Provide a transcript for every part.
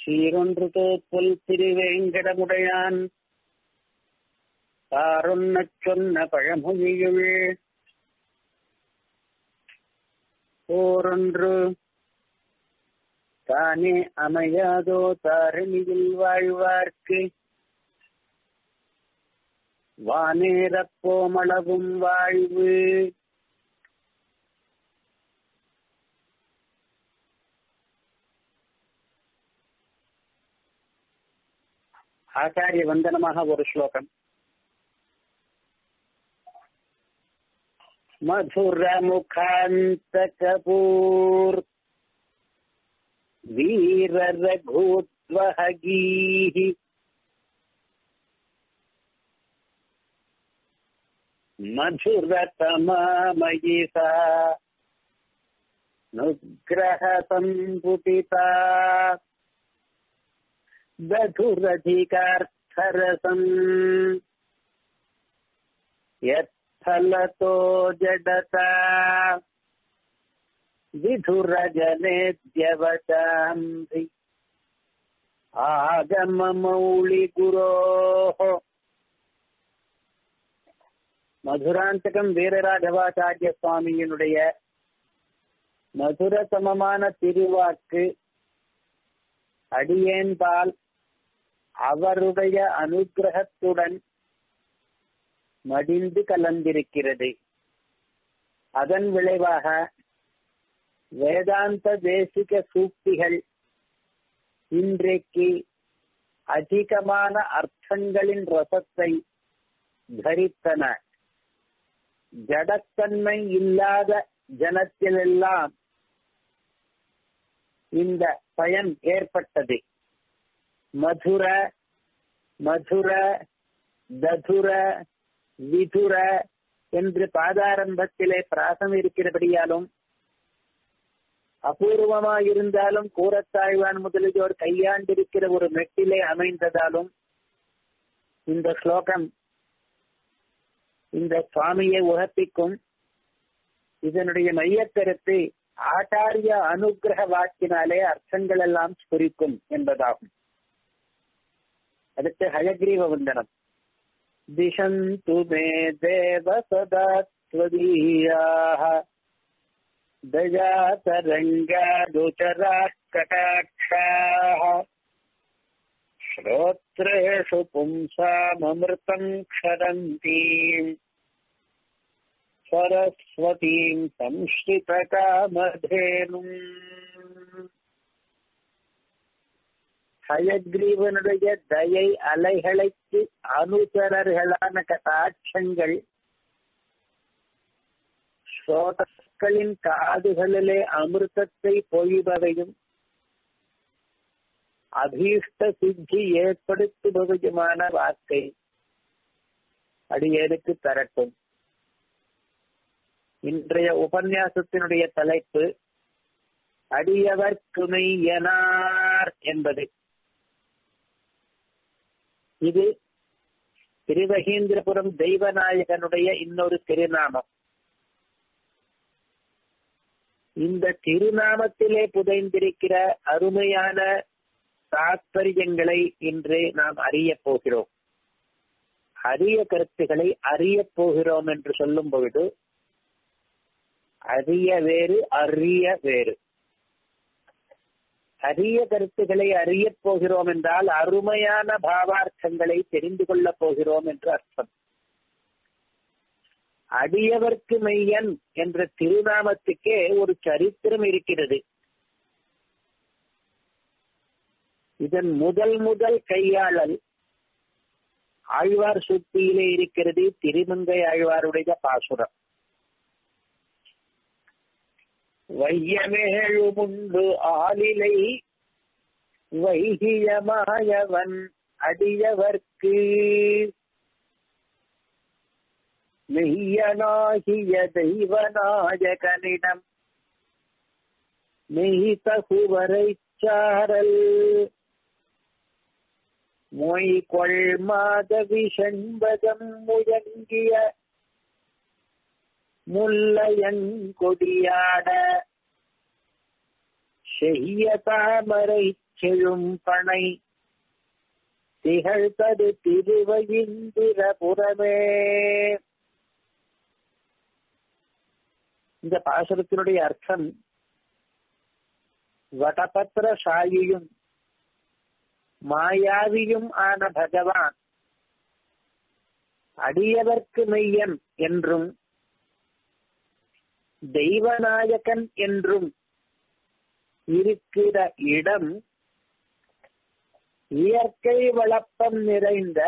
சீரொன்று தோப்புல் திருவேங்கடமுடையான் தாரொன்னச் சொன்ன பழமொழியுள் ஓரொன்று தானே அமையாதோ தாரணியில் வாழ்வார்க்கு வானேரப்போமளவும் வாழ்வு ஆச்சாரிய வந்தனமாக ஒரு ஸ்லோகம் மதுர கபூர் வீர ரகூத்வஹகீஹி मधुरतमामयिता नुग्रहसम्पुटिता दधुरधिकार्थरसम् यत्फलतो जडता विधुरजनेद्यवचान्धि आगममौलिगुरोः மதுராந்தகம் வீரராகவாச்சாரிய சுவாமியினுடைய மதுர சமமான திருவாக்கு அடியேன்பால் அவருடைய அனுகிரகத்துடன் மடிந்து கலந்திருக்கிறது அதன் விளைவாக வேதாந்த தேசிக சூக்திகள் இன்றைக்கு அதிகமான அர்த்தங்களின் ரசத்தை தரித்தன ஜடத்தன்மை இல்லாத ஜனத்திலெல்லாம் இந்த பயன் ஏற்பட்டது மதுர மதுர ததுர விதுர என்று பாதாரம்பத்திலே பிராசம் இருக்கிறபடியாலும் அபூர்வமாயிருந்தாலும் கூறத்தாழ்வான் முதலியோர் கையாண்டிருக்கிற ஒரு மெட்டிலே அமைந்ததாலும் இந்த ஸ்லோகம் இந்த சுவாமியை உகப்பிக்கும் இதனுடைய மையக்கருத்து ஆச்சாரிய அனுகிரக வாக்கினாலே அர்த்தங்கள் எல்லாம் குறிக்கும் என்பதாகும் அடுத்து ஹயக்ரீவ வந்தனம் திசந்து மே தேவ சதா ஸ்வதீயாக दयातरङ्गादुचरा कटाक्षाः श्रोत्रेषु पुंसाममृतम् क्षरन्तीम् सरस्वतीम् संश्रितकामधेनुम् ஹயக்ரீவனுடைய தயை அலைகளுக்கு அனுசரர்களான கட்டாட்சங்கள் ஸ்ரோதக்களின் காதுகளிலே அமிர்தத்தை பொழிபவையும் அபீஷ்ட சித்தி ஏற்படுத்துபவையுமான வாக்கை அடியேனுக்கு தரட்டும் இன்றைய உபன்யாசத்தினுடைய தலைப்பு அடியவர்க்குமையனார் என்பது இது திருவகீந்திரபுரம் தெய்வநாயகனுடைய இன்னொரு திருநாமம் இந்த திருநாமத்திலே புதைந்திருக்கிற அருமையான தாத்பரியங்களை இன்று நாம் அறிய போகிறோம் அரிய கருத்துக்களை அறிய போகிறோம் என்று சொல்லும் பொழுது அரிய வேறு அரிய வேறு அரிய கருத்துக்களை அறிய போகிறோம் என்றால் அருமையான பாவார்த்தங்களை தெரிந்து கொள்ளப் போகிறோம் என்று அர்த்தம் அடியவர்க்கு மெய்யன் என்ற திருநாமத்துக்கே ஒரு சரித்திரம் இருக்கிறது இதன் முதல் முதல் கையாளல் ஆழ்வார் சுத்தியிலே இருக்கிறது திருமங்கை ஆழ்வாருடைய பாசுரம் வையமேழுமுண்டு ஆளிலை வைகியமாயவன் அடியவர்க்கு மெய்யனாகிய தெய்வநாயகனிடம் மெய் தகுவரை சாரல் மொய் கொள் மாதவி செண்பகம் முயங்கிய முல்லையங்கொடியாட செய்ய தாமரை செழும் பனை திகழ்த்தது திருவயிந்திரபுரமே இந்த பாசுரத்தினுடைய அர்த்தம் வடபத்திர சாயியும் மாயாவியும் ஆன பகவான் அடியவர்க்கு மெய்யன் என்றும் தெய்வநாயகன் என்றும் இருக்கிற இடம் இயற்கை வளப்பம் நிறைந்த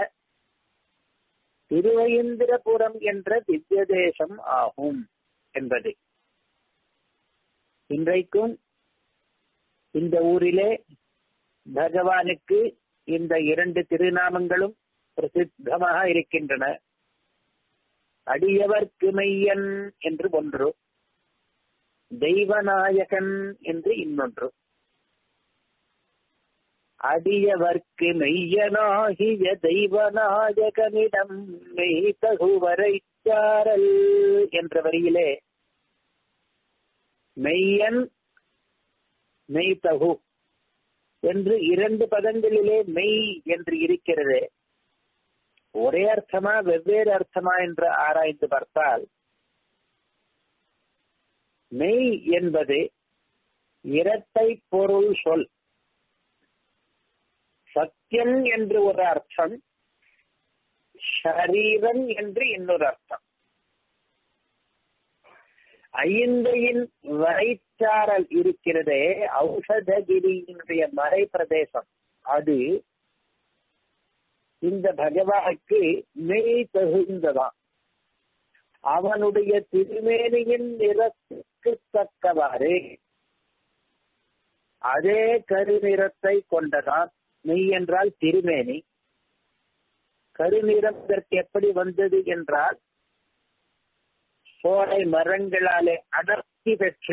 திருவயிந்திரபுரம் என்ற திவ்ய தேசம் ஆகும் என்பது இன்றைக்கும் இந்த ஊரிலே பகவானுக்கு இந்த இரண்டு திருநாமங்களும் பிரசித்தமாக இருக்கின்றன அடியவர்க்கு மெய்யன் என்று ஒன்று தெய்வநாயகன் என்று இன்னொன்று அடியவர்க்கு மெய்யனாகிய தெய்வநாயகனிடம் மெய் தகுவரை சாரல் என்ற வரியிலே மெய்யன் மெய்தகு என்று இரண்டு பதங்களிலே மெய் என்று இருக்கிறது ஒரே அர்த்தமா வெவ்வேறு அர்த்தமா என்று ஆராய்ந்து பார்த்தால் மெய் என்பது இரட்டை பொருள் சொல் சத்தியம் என்று ஒரு அர்த்தம் ஷரீரன் என்று இன்னொரு அர்த்தம் ஐந்தையின் வரைச்சாரல் இருக்கிறதே ஔஷதகிரியினுடைய மறை பிரதேசம் அது இந்த பகவானுக்கு மெய் தகுந்ததான் அவனுடைய திருமேனியின் நிறத்துக்கு தக்கவாறு அதே கருநிறத்தை கொண்டதான் மெய் என்றால் திருமேனி கருநிறம் இதற்கு எப்படி வந்தது என்றால் சோலை மரங்களாலே அடர்த்தி பெற்று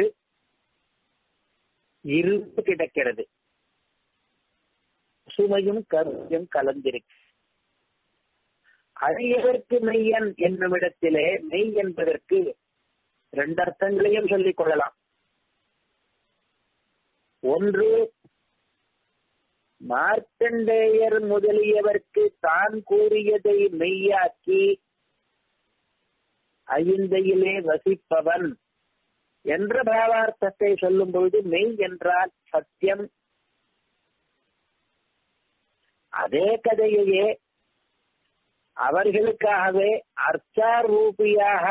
இருப்பு கிடக்கிறது சுமையும் கருமையும் கலந்திருக்கு அழியதற்கு மெய்யன் என்னும் இடத்திலே மெய் என்பதற்கு ரெண்டு அர்த்தங்களையும் சொல்லிக் கொள்ளலாம் ஒன்று மார்க்கண்டேயர் முதலியவர்க்கு தான் கூறியதை மெய்யாக்கி ஐந்தையிலே வசிப்பவன் என்ற பாவார்த்தத்தை சொல்லும் பொழுது மெய் என்றால் சத்தியம் அதே கதையையே அவர்களுக்காகவே அர்ச்சாரூபியாக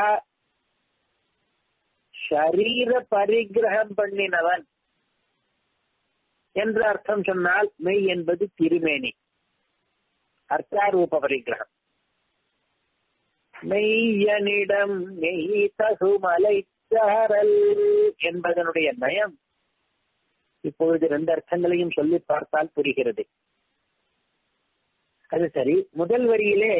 ஷரீர பரிகிரகம் பண்ணினவன் என்று அர்த்தம் சொன்னால் மெய் என்பது திருமேனி அர்த்தாரூப பரிகிரகம் மெய்யனிடம் மெய் தகுமலை சாரல் என்பதனுடைய நயம் இப்பொழுது ரெண்டு அர்த்தங்களையும் சொல்லி பார்த்தால் புரிகிறது அது சரி முதல் வரியிலே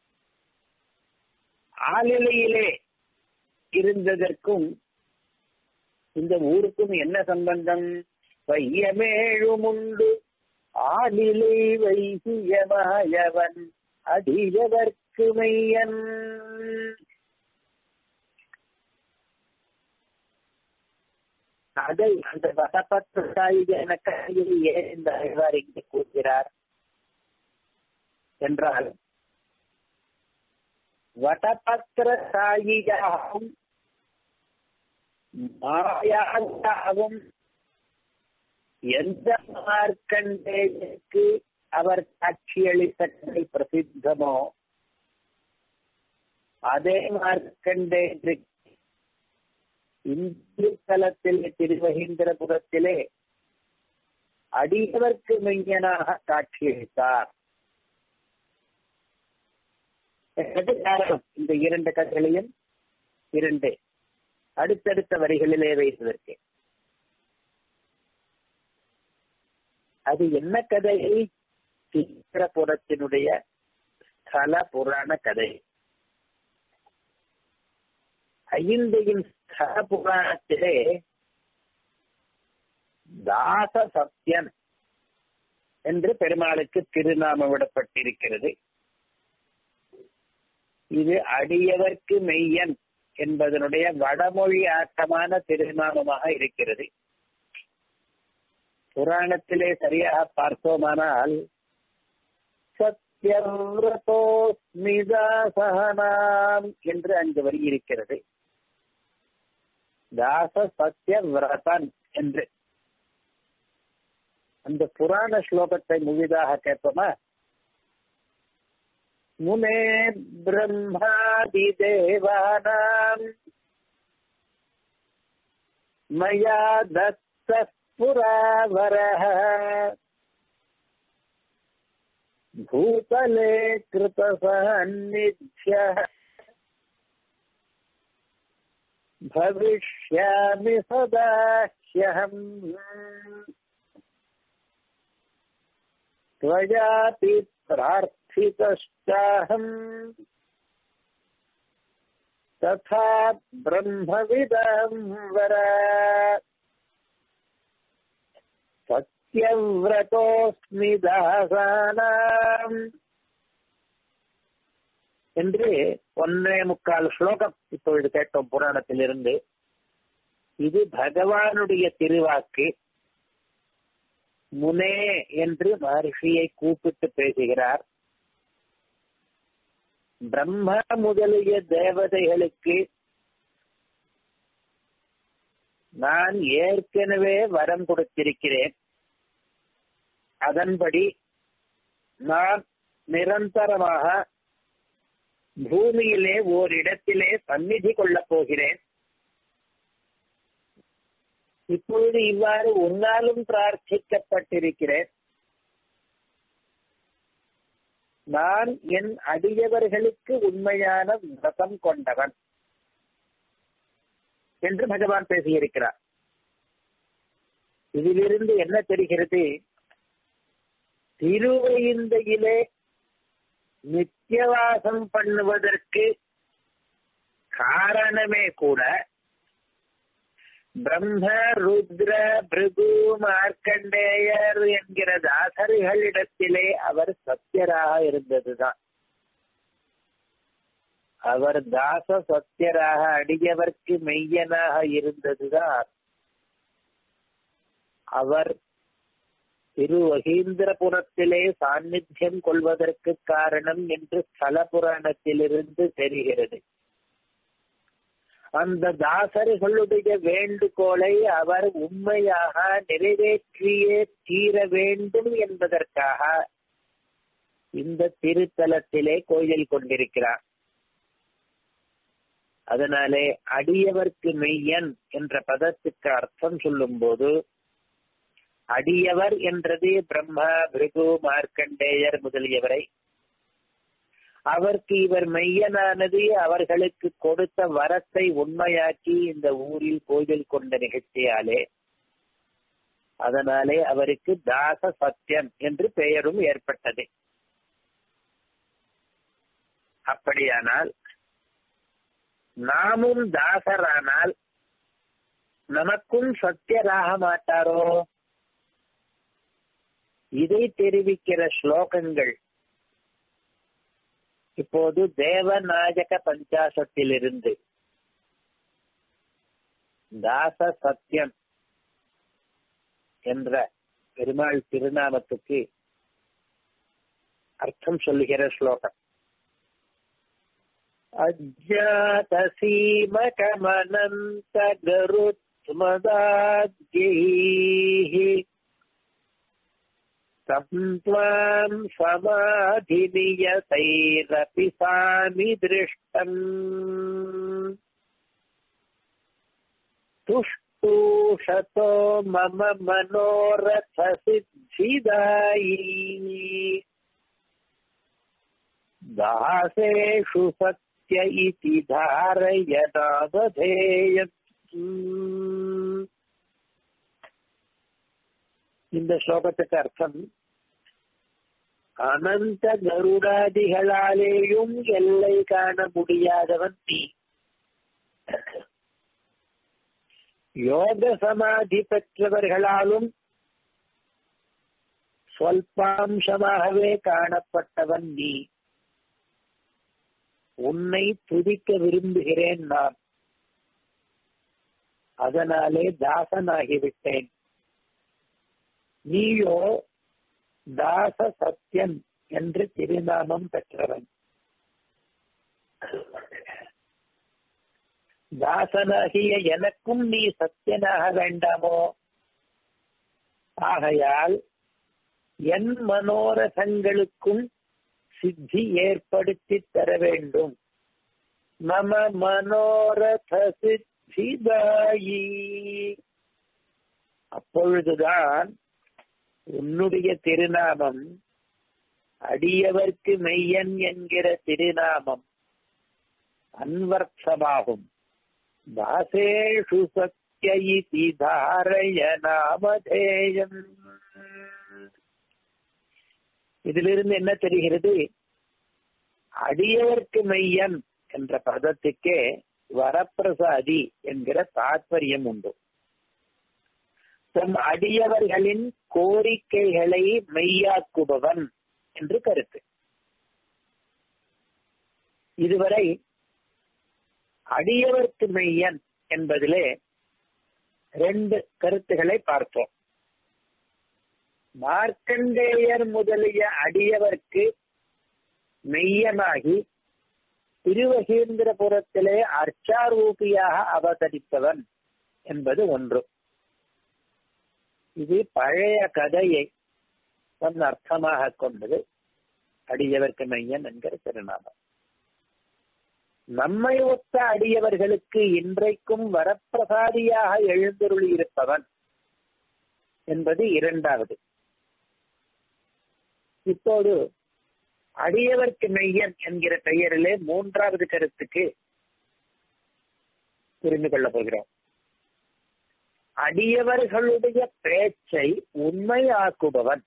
ஆளிலையிலே இருந்ததற்கும் இந்த ஊருக்கும் என்ன சம்பந்தம் வையமேழுமுண்டு ஆளிலை வைசியமாயவன் அடியவர்க்கு மையன் அதை அந்த வசப்பத்து சாயிகன கையில் ஏன் இந்த அழ்வார் இங்கே கூறுகிறார் என்றால் வடபத்திர சாயியாகவும் மாயாகவும் எந்த மார்க்கண்டேயருக்கு அவர் காட்சியளித்ததை பிரசித்தமோ அதே மார்க்கண்டேயருக்கு இந்திய தலத்தில் திருவகீந்திரபுரத்திலே அடியவர்க்கு மெய்யனாக காட்சியளித்தார் காரணம் இந்த இரண்டு கதைகளையும் இரண்டு அடுத்தடுத்த வரிகளிலே வைத்ததற்கு அது என்ன கதை சித்திரபுரத்தினுடைய ஸ்தல புராண கதை ஐந்தையின் ஸ்தல புராணத்திலே தாச சத்யன் என்று பெருமாளுக்கு திருநாமம் விடப்பட்டிருக்கிறது இது அடியவர்க்கு மெய்யன் என்பதனுடைய வடமொழி ஆட்டமான திருநாமமாக இருக்கிறது புராணத்திலே சரியாக பார்த்தோமானால் சத்யவிரதோஸ்மிதாசகனாம் என்று அங்கு வரி இருக்கிறது தாச சத்யவிரதன் என்று அந்த புராண ஸ்லோகத்தை முழுதாக கேட்போமா முனே பிரம்மாதி தேவானாம் மயா தத்த புராவரः भूतले कृतसान्निध्यः भविष्यामि सदा ह्यहम् त्वयापि प्रार्थितश्चाहम् तथा ब्रह्मविदं वर சத்யவிரதோஸ்மி தாசானாம் என்று ஒன்னே முக்கால் ஸ்லோகம் இப்பொழுது கேட்டோம் புராணத்திலிருந்து இது பகவானுடைய திருவாக்கு முனே என்று மகர்ஷியை கூப்பிட்டு பேசுகிறார் பிரம்மா முதலிய தேவதைகளுக்கு நான் ஏற்கனவே வரம் கொடுத்திருக்கிறேன் அதன்படி நான் நிரந்தரமாக பூமியிலே ஓரிடத்திலே சந்நிதி கொள்ளப் போகிறேன் இப்பொழுது இவ்வாறு உன்னாலும் பிரார்த்திக்கப்பட்டிருக்கிறேன் நான் என் அடியவர்களுக்கு உண்மையான விரதம் கொண்டவன் என்று பகவான் பேசியிருக்கிறார் இதிலிருந்து என்ன தெரிகிறது திருவையிந்தையிலே நித்தியவாசம் பண்ணுவதற்கு காரணமே கூட பிரம்ம ருத்ர பிருகு மார்க்கண்டேயர் என்கிற தாசரிகளிடத்திலே அவர் சத்தியராக இருந்ததுதான் அவர் தாச சத்தியராக அடியவர்க்கு மெய்யனாக இருந்ததுதான் அவர் திரு வகீந்திரபுரத்திலே சாநித்தியம் கொள்வதற்கு காரணம் என்று ஸ்தல புராணத்திலிருந்து தெரிகிறது அந்த தாசர்களுடைய வேண்டுகோளை அவர் உண்மையாக நிறைவேற்றியே தீர வேண்டும் என்பதற்காக இந்த திருத்தலத்திலே கோயில் கொண்டிருக்கிறார் அதனாலே அடியவர்க்கு மெய்யன் என்ற பதத்துக்கு அர்த்தம் சொல்லும் போது அடியவர் என்றது பிரம்மா பிருகு மார்க்கண்டேயர் முதலியவரை அவருக்கு இவர் மெய்யனானது அவர்களுக்கு கொடுத்த வரத்தை உண்மையாக்கி இந்த ஊரில் கோயில் கொண்ட நிகழ்ச்சியாலே அதனாலே அவருக்கு தாச சத்தியம் என்று பெயரும் ஏற்பட்டது அப்படியானால் நாமும் தாசரானால் நமக்கும் சத்தியராக மாட்டாரோ இதை தெரிவிக்கிற ஸ்லோகங்கள் இப்போது தேவநாயக பஞ்சாசத்திலிருந்து தாச சத்தியம் என்ற பெருமாள் திருநாமத்துக்கு அர்த்தம் சொல்லுகிற ஸ்லோகம் அஜாதசீமகமனந்த கருத்மதாத்யைः तं त्वां समाधिनियतैरपि सामि दृष्टम् तुष्टूषतो मम मनोरथसिद्धिदायी दासेषु सत्य इति धारयनावधेयम् இந்த ஸ்லோகத்துக்கு அர்த்தம் அனந்த கருடாதிகளாலேயும் எல்லை காண முடியாதவன் நீ யோக சமாதி பெற்றவர்களாலும் சொல்பாம்சமாகவே காணப்பட்டவன் நீ உன்னை துதிக்க விரும்புகிறேன் நான் அதனாலே தாசனாகிவிட்டேன் நீயோ தாச சத்யன் என்று திருநாமம் பெற்றவன் தாசனாகிய எனக்கும் நீ சத்தியனாக வேண்டாமோ ஆகையால் என் மனோரதங்களுக்கும் சித்தி ஏற்படுத்தி தர வேண்டும் மம மனோரத சித்திதாயி அப்பொழுதுதான் உன்னுடைய திருநாமம் அடியவர்க்கு மெய்யன் என்கிற திருநாமம் அன்வர்த்தமாகும் தாசேஷு சத்ய இதி தாரய நாமதேயம் இதிலிருந்து என்ன தெரிகிறது அடியவர்க்கு மெய்யன் என்ற பதத்துக்கே வரப்பிரசாதி என்கிற தாற்பயம் உண்டு தம் அடியவர்களின் கோரிக்கைகளை மெய்யாக்குபவன் என்று கருத்து இதுவரை அடியவர்க்கு மெய்யன் என்பதிலே ரெண்டு கருத்துக்களை பார்த்தோம் மார்க்கண்டேயர் முதலிய அடியவர்க்கு மெய்யனாகி திருவகீந்திரபுரத்திலே அர்ச்சாரூபியாக அவதரித்தவன் என்பது ஒன்று இது பழைய கதையை தன் அர்த்தமாக கொண்டது அடியவர்க்கு மையன் என்கிற திருநாமம் நம்மை ஒத்த அடியவர்களுக்கு இன்றைக்கும் வரப்பிரசாதியாக எழுந்தருளி இருப்பவன் என்பது இரண்டாவது இப்போது அடியவர்க்கு மெய்யன் என்கிற பெயரிலே மூன்றாவது கருத்துக்கு புரிந்து கொள்ளப் போகிறோம் அடியவர்களுடைய பேச்சை உண்மையாக்குபவன்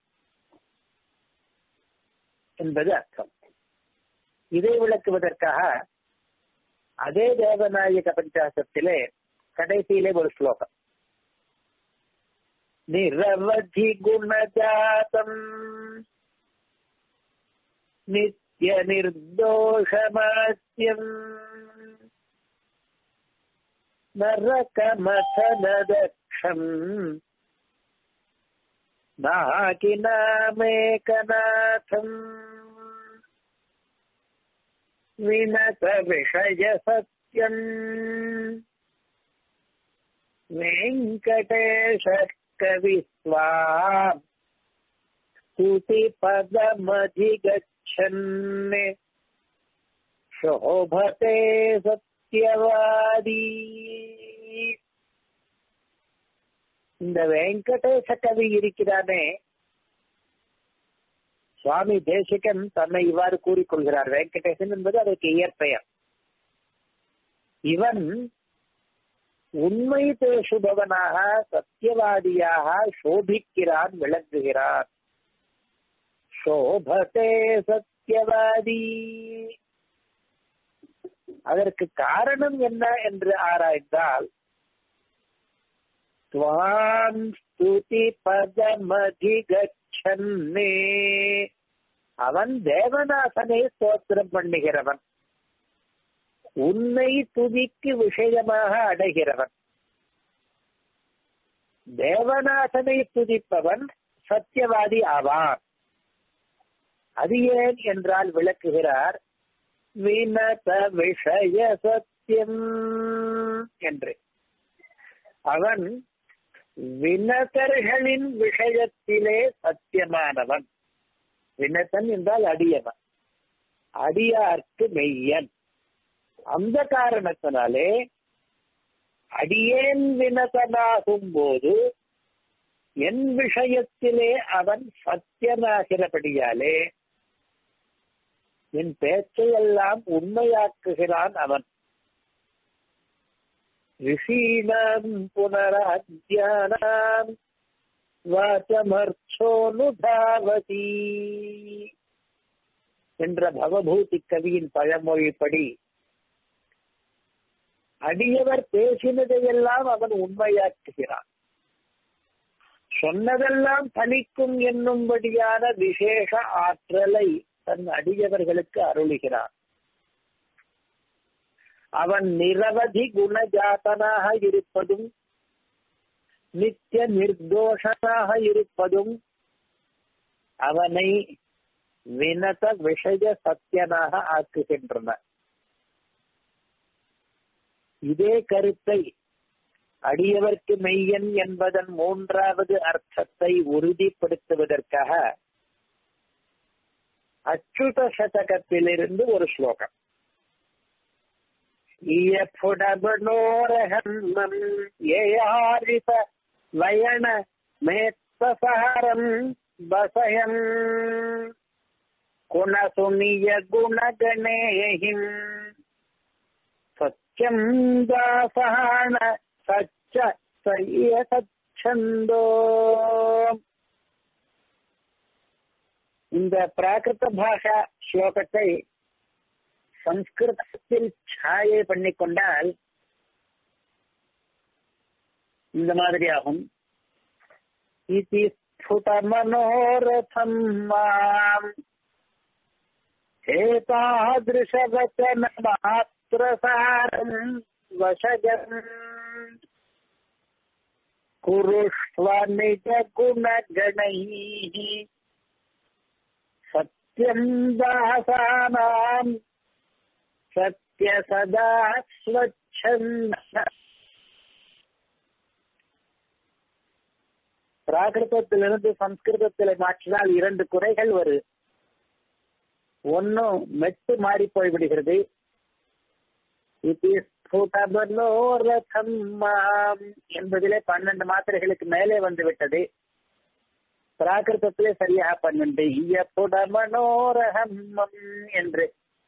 என்பது அர்த்தம் இதை விளக்குவதற்காக அதே தேவநாயக பஞ்சாசத்திலே கடைசியிலே ஒரு ஸ்லோகம் நிரவதி குணஜாதம் நித்ய நிர்தோஷமாஸ்யம் நரகமசனதக்ஷம் நாகினாமேகநாதம் வினத விஷய சத்யம் வெங்கடேஷ கவிஸ்வா स्तुति पदमधिगच्छन् शोभते சத்யவாதி இந்த வெங்கடேச கவி இருக்கிறானே சுவாமி தேசிகன் தன்னை இவ்வாறு கூறிக்கொள்கிறார் வெங்கடேசன் என்பது அதற்கு இயற்பெயர் இவன் உண்மை பேசுபவனாக சத்தியவாதியாக சோபிக்கிறான் விளங்குகிறான் சோபதே சத்தியவாதி அதற்கு காரணம் என்ன என்று ஆராய்ந்தால் துவாம் ஸ்துதி பதமதிகச்சன்னே அவன் தேவநாசனை ஸ்தோத்திரம் பண்ணுகிறவன் உன்னை துதிக்கு விஷயமாக அடைகிறவன் தேவநாசனை துதிப்பவன் சத்தியவாதி ஆவான் அது ஏன் என்றால் விளக்குகிறார் வினத விஷய சத்தியம் என்று அவன் வினதர்களின் விஷயத்திலே சத்தியமானவன் வினதன் என்றால் அடியவன் அடியார்க்கு மெய்யன் அந்த காரணத்தினாலே அடியேன் வினதனாகும் போது என் விஷயத்திலே அவன் சத்தியனாகிறபடியாலே என் பேச்சையெல்லாம் உண்மையாக்குகிறான் அவன் ரிஷீணாம் புனராத்யானாம் வாச்சமர்ச்சோனுதாவதி என்ற பவபூதி கவியின் பழமொழிப்படி அடியவர் பேசினதையெல்லாம் அவன் உண்மையாக்குகிறான் சொன்னதெல்லாம் பலிக்கும் என்னும்படியான விசேஷ ஆற்றலை தன் அடியவர்களுக்கு அருளுகிறான் அவன் நிரவதி குணஜாத்தனாக இருப்பதும் நித்திய நிர்தோஷனாக இருப்பதும் அவனை வினத விஷய சத்தியனாக ஆக்குகின்றன இதே கருத்தை அடியவர்க்கு மெய்யன் என்பதன் மூன்றாவது அர்த்தத்தை உறுதிப்படுத்துவதற்காக அச்சுத சதகத்திலிருந்து ஒரு ஸ்லோகம் இயப்புடபனோரகன்மம் ஏயாரித வயண மேத்தசாரம் வசயன் குணசுனிய குணகணேகிம் சத்யம் தாசான சச்ச சைய சச்சந்தோ இந்த பிராகிருத பாஷா ஸ்லோகத்தை சம்ஸ்கிருதத்தில் சாயை பண்ணி கொண்டால் இந்த மாதிரி ஆகும் இதி ஸ்புட மனோரதம் மாம் ஏதாதிருஷவச்சன மாத்திரசாரம் வசகம் குருஷ்வ நிஜ குணகணைः சத்யம் தாசானாம் சத்ய சதா ஸ்வச்சந்த பிராகிருதத்திலிருந்து சம்ஸ்கிருதத்தில் மாற்றினால் இரண்டு குறைகள் வரும் ஒன்னும் மெட்டு மாறி போய்விடுகிறது என்பதிலே பன்னெண்டு மாத்திரைகளுக்கு மேலே வந்து விட்டது பிராகிருதத்திலே சரியாக பன்னெண்டு இயப்புட மனோரகம்மம் என்று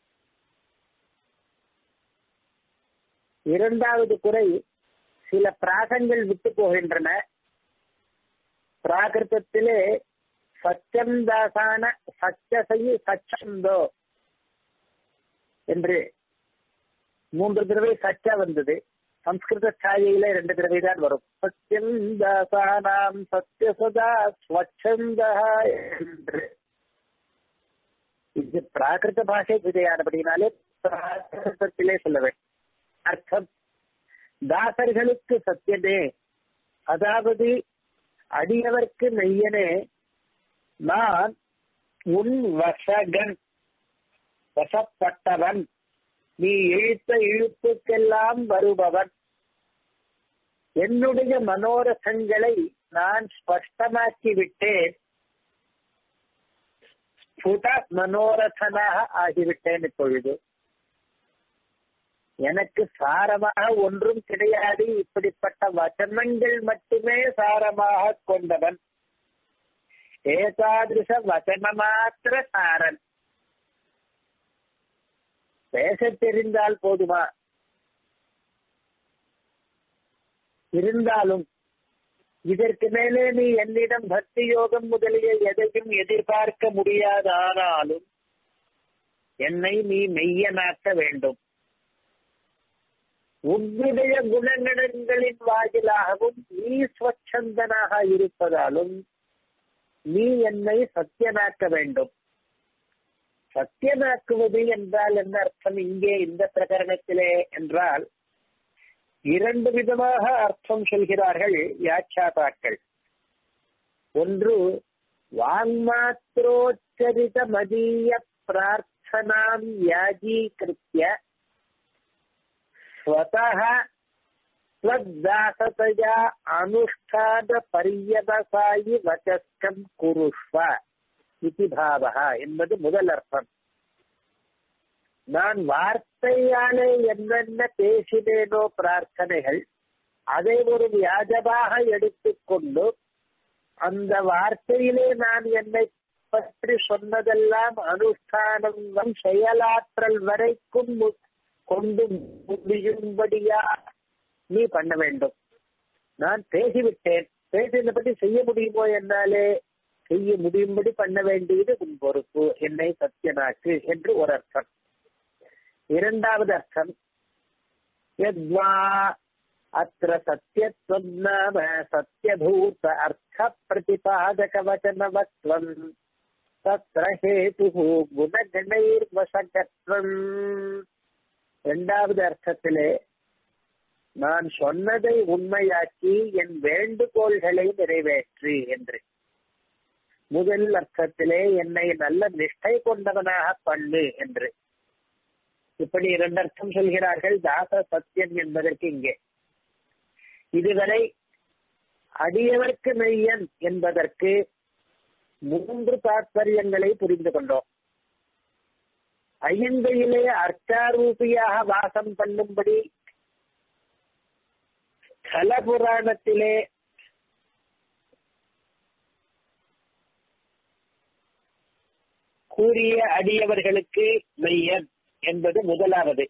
இரண்டாவது குறை சில பிராகங்கள் விட்டு போகின்றன பிராகிருதத்திலே சச்சந்தாசான சச்சசையு சச்சந்தோ என்று மூன்று தடவை சச்சா வந்தது சம்ஸ்கிருத சாயையில ரெண்டு தடவை தான் வரும் சத்தியம் தாசானாம் சத்யசதா ஸ்வச்சந்தா என்று இது பிராகிருத பாஷை விதையானபடினாலே பிராகிருதத்திலே சொல்ல வேண்டும் அர்த்தம் தாசர்களுக்கு சத்தியமே அதாவது அடியவர்க்கு மெய்யனே நான் உன் வசகன் வசப்பட்டவன் நீ இழுத்த இழுப்புக்கெல்லாம் வருபவன் என்னுடைய மனோரசங்களை நான் ஸ்பஷ்டமாக்கி விட்டேன் ஸ்புட மனோரசனாக ஆகிவிட்டேன் இப்பொழுது எனக்கு சாரமாக ஒன்றும் கிடையாது இப்படிப்பட்ட வசனங்கள் மட்டுமே சாரமாக கொண்டவன் ஏதாதிருஷ வசன மாத்திர சாரன் பேச தெரிந்தால் போதுமா இருந்தாலும் இதற்கு மேலே நீ என்னிடம் பக்தி யோகம் முதலிய எதையும் எதிர்பார்க்க முடியாதானாலும் என்னை நீ மெய்யனாக்க வேண்டும் உன்னுடைய குணநலன்களின் வாயிலாகவும் நீ ஸ்வச்சந்தனாக இருப்பதாலும் நீ என்னை சத்தியனாக்க வேண்டும் சத்தியமாக்குவது என்றால் என்ன அர்த்தம் இங்கே இந்த பிரகரணத்திலே என்றால் இரண்டு விதமாக அர்த்தம் சொல்கிறார்கள் வியாக்கியாதாக்கள் ஒன்று வாங்மாத்திரோச்சரித மதீய பிரார்த்தனாம் யாஜீகிருத்திய ஸ்வதः ஸ்வத்தாசதயா அனுஷ்டான பரியவசாயி வச்சஸ்கம் குருஷ்வ இது பாவகா என்பது முதல் அர்த்தம் நான் வார்த்தையாலே என்னென்ன பேசினேனோ பிரார்த்தனைகள் அதை ஒரு வியாஜமாக எடுத்துக்கொண்டு அந்த வார்த்தையிலே நான் என்னை பற்றி சொன்னதெல்லாம் அனுஷ்டானம் செயலாற்றல் வரைக்கும் கொண்டு முடியும்படியா நீ பண்ண வேண்டும் நான் பேசிவிட்டேன் பேசினபடி செய்ய முடியுமோ என்னாலே செய்ய முடியும்படி பண்ண வேண்டியது உன் பொறுப்பு என்னை சத்தியனாக்கு என்று ஒரு அர்த்தம் இரண்டாவது அர்த்தம் யத்வா அத்திர சத்தியத்வம் நாம சத்தியபூத அர்த்த பிரதிபாதக வச்சனவத்வம் தத்ர ஹேது குணகணைர்வசகத்வம் இரண்டாவது அர்த்தத்திலே நான் சொன்னதை உண்மையாக்கி என் வேண்டுகோள்களை நிறைவேற்று என்று முதல் அர்த்தத்திலே என்னை நல்ல நிஷ்டை கொண்டவனாக பண்ணு என்று இப்படி இரண்டு அர்த்தம் சொல்கிறார்கள் தாச சத்தியம் என்பதற்கு இங்கே இதுவரை அடியவர்க்கு மெய்யன் என்பதற்கு மூன்று தாற்பயங்களை புரிந்து கொண்டோம் ஐயந்தையிலே அர்த்தாரூபியாக வாசம் பண்ணும்படி ஸ்தல புராணத்திலே கூறிய அடியவர்களுக்கு மெய்யன் என்பது முதலாவது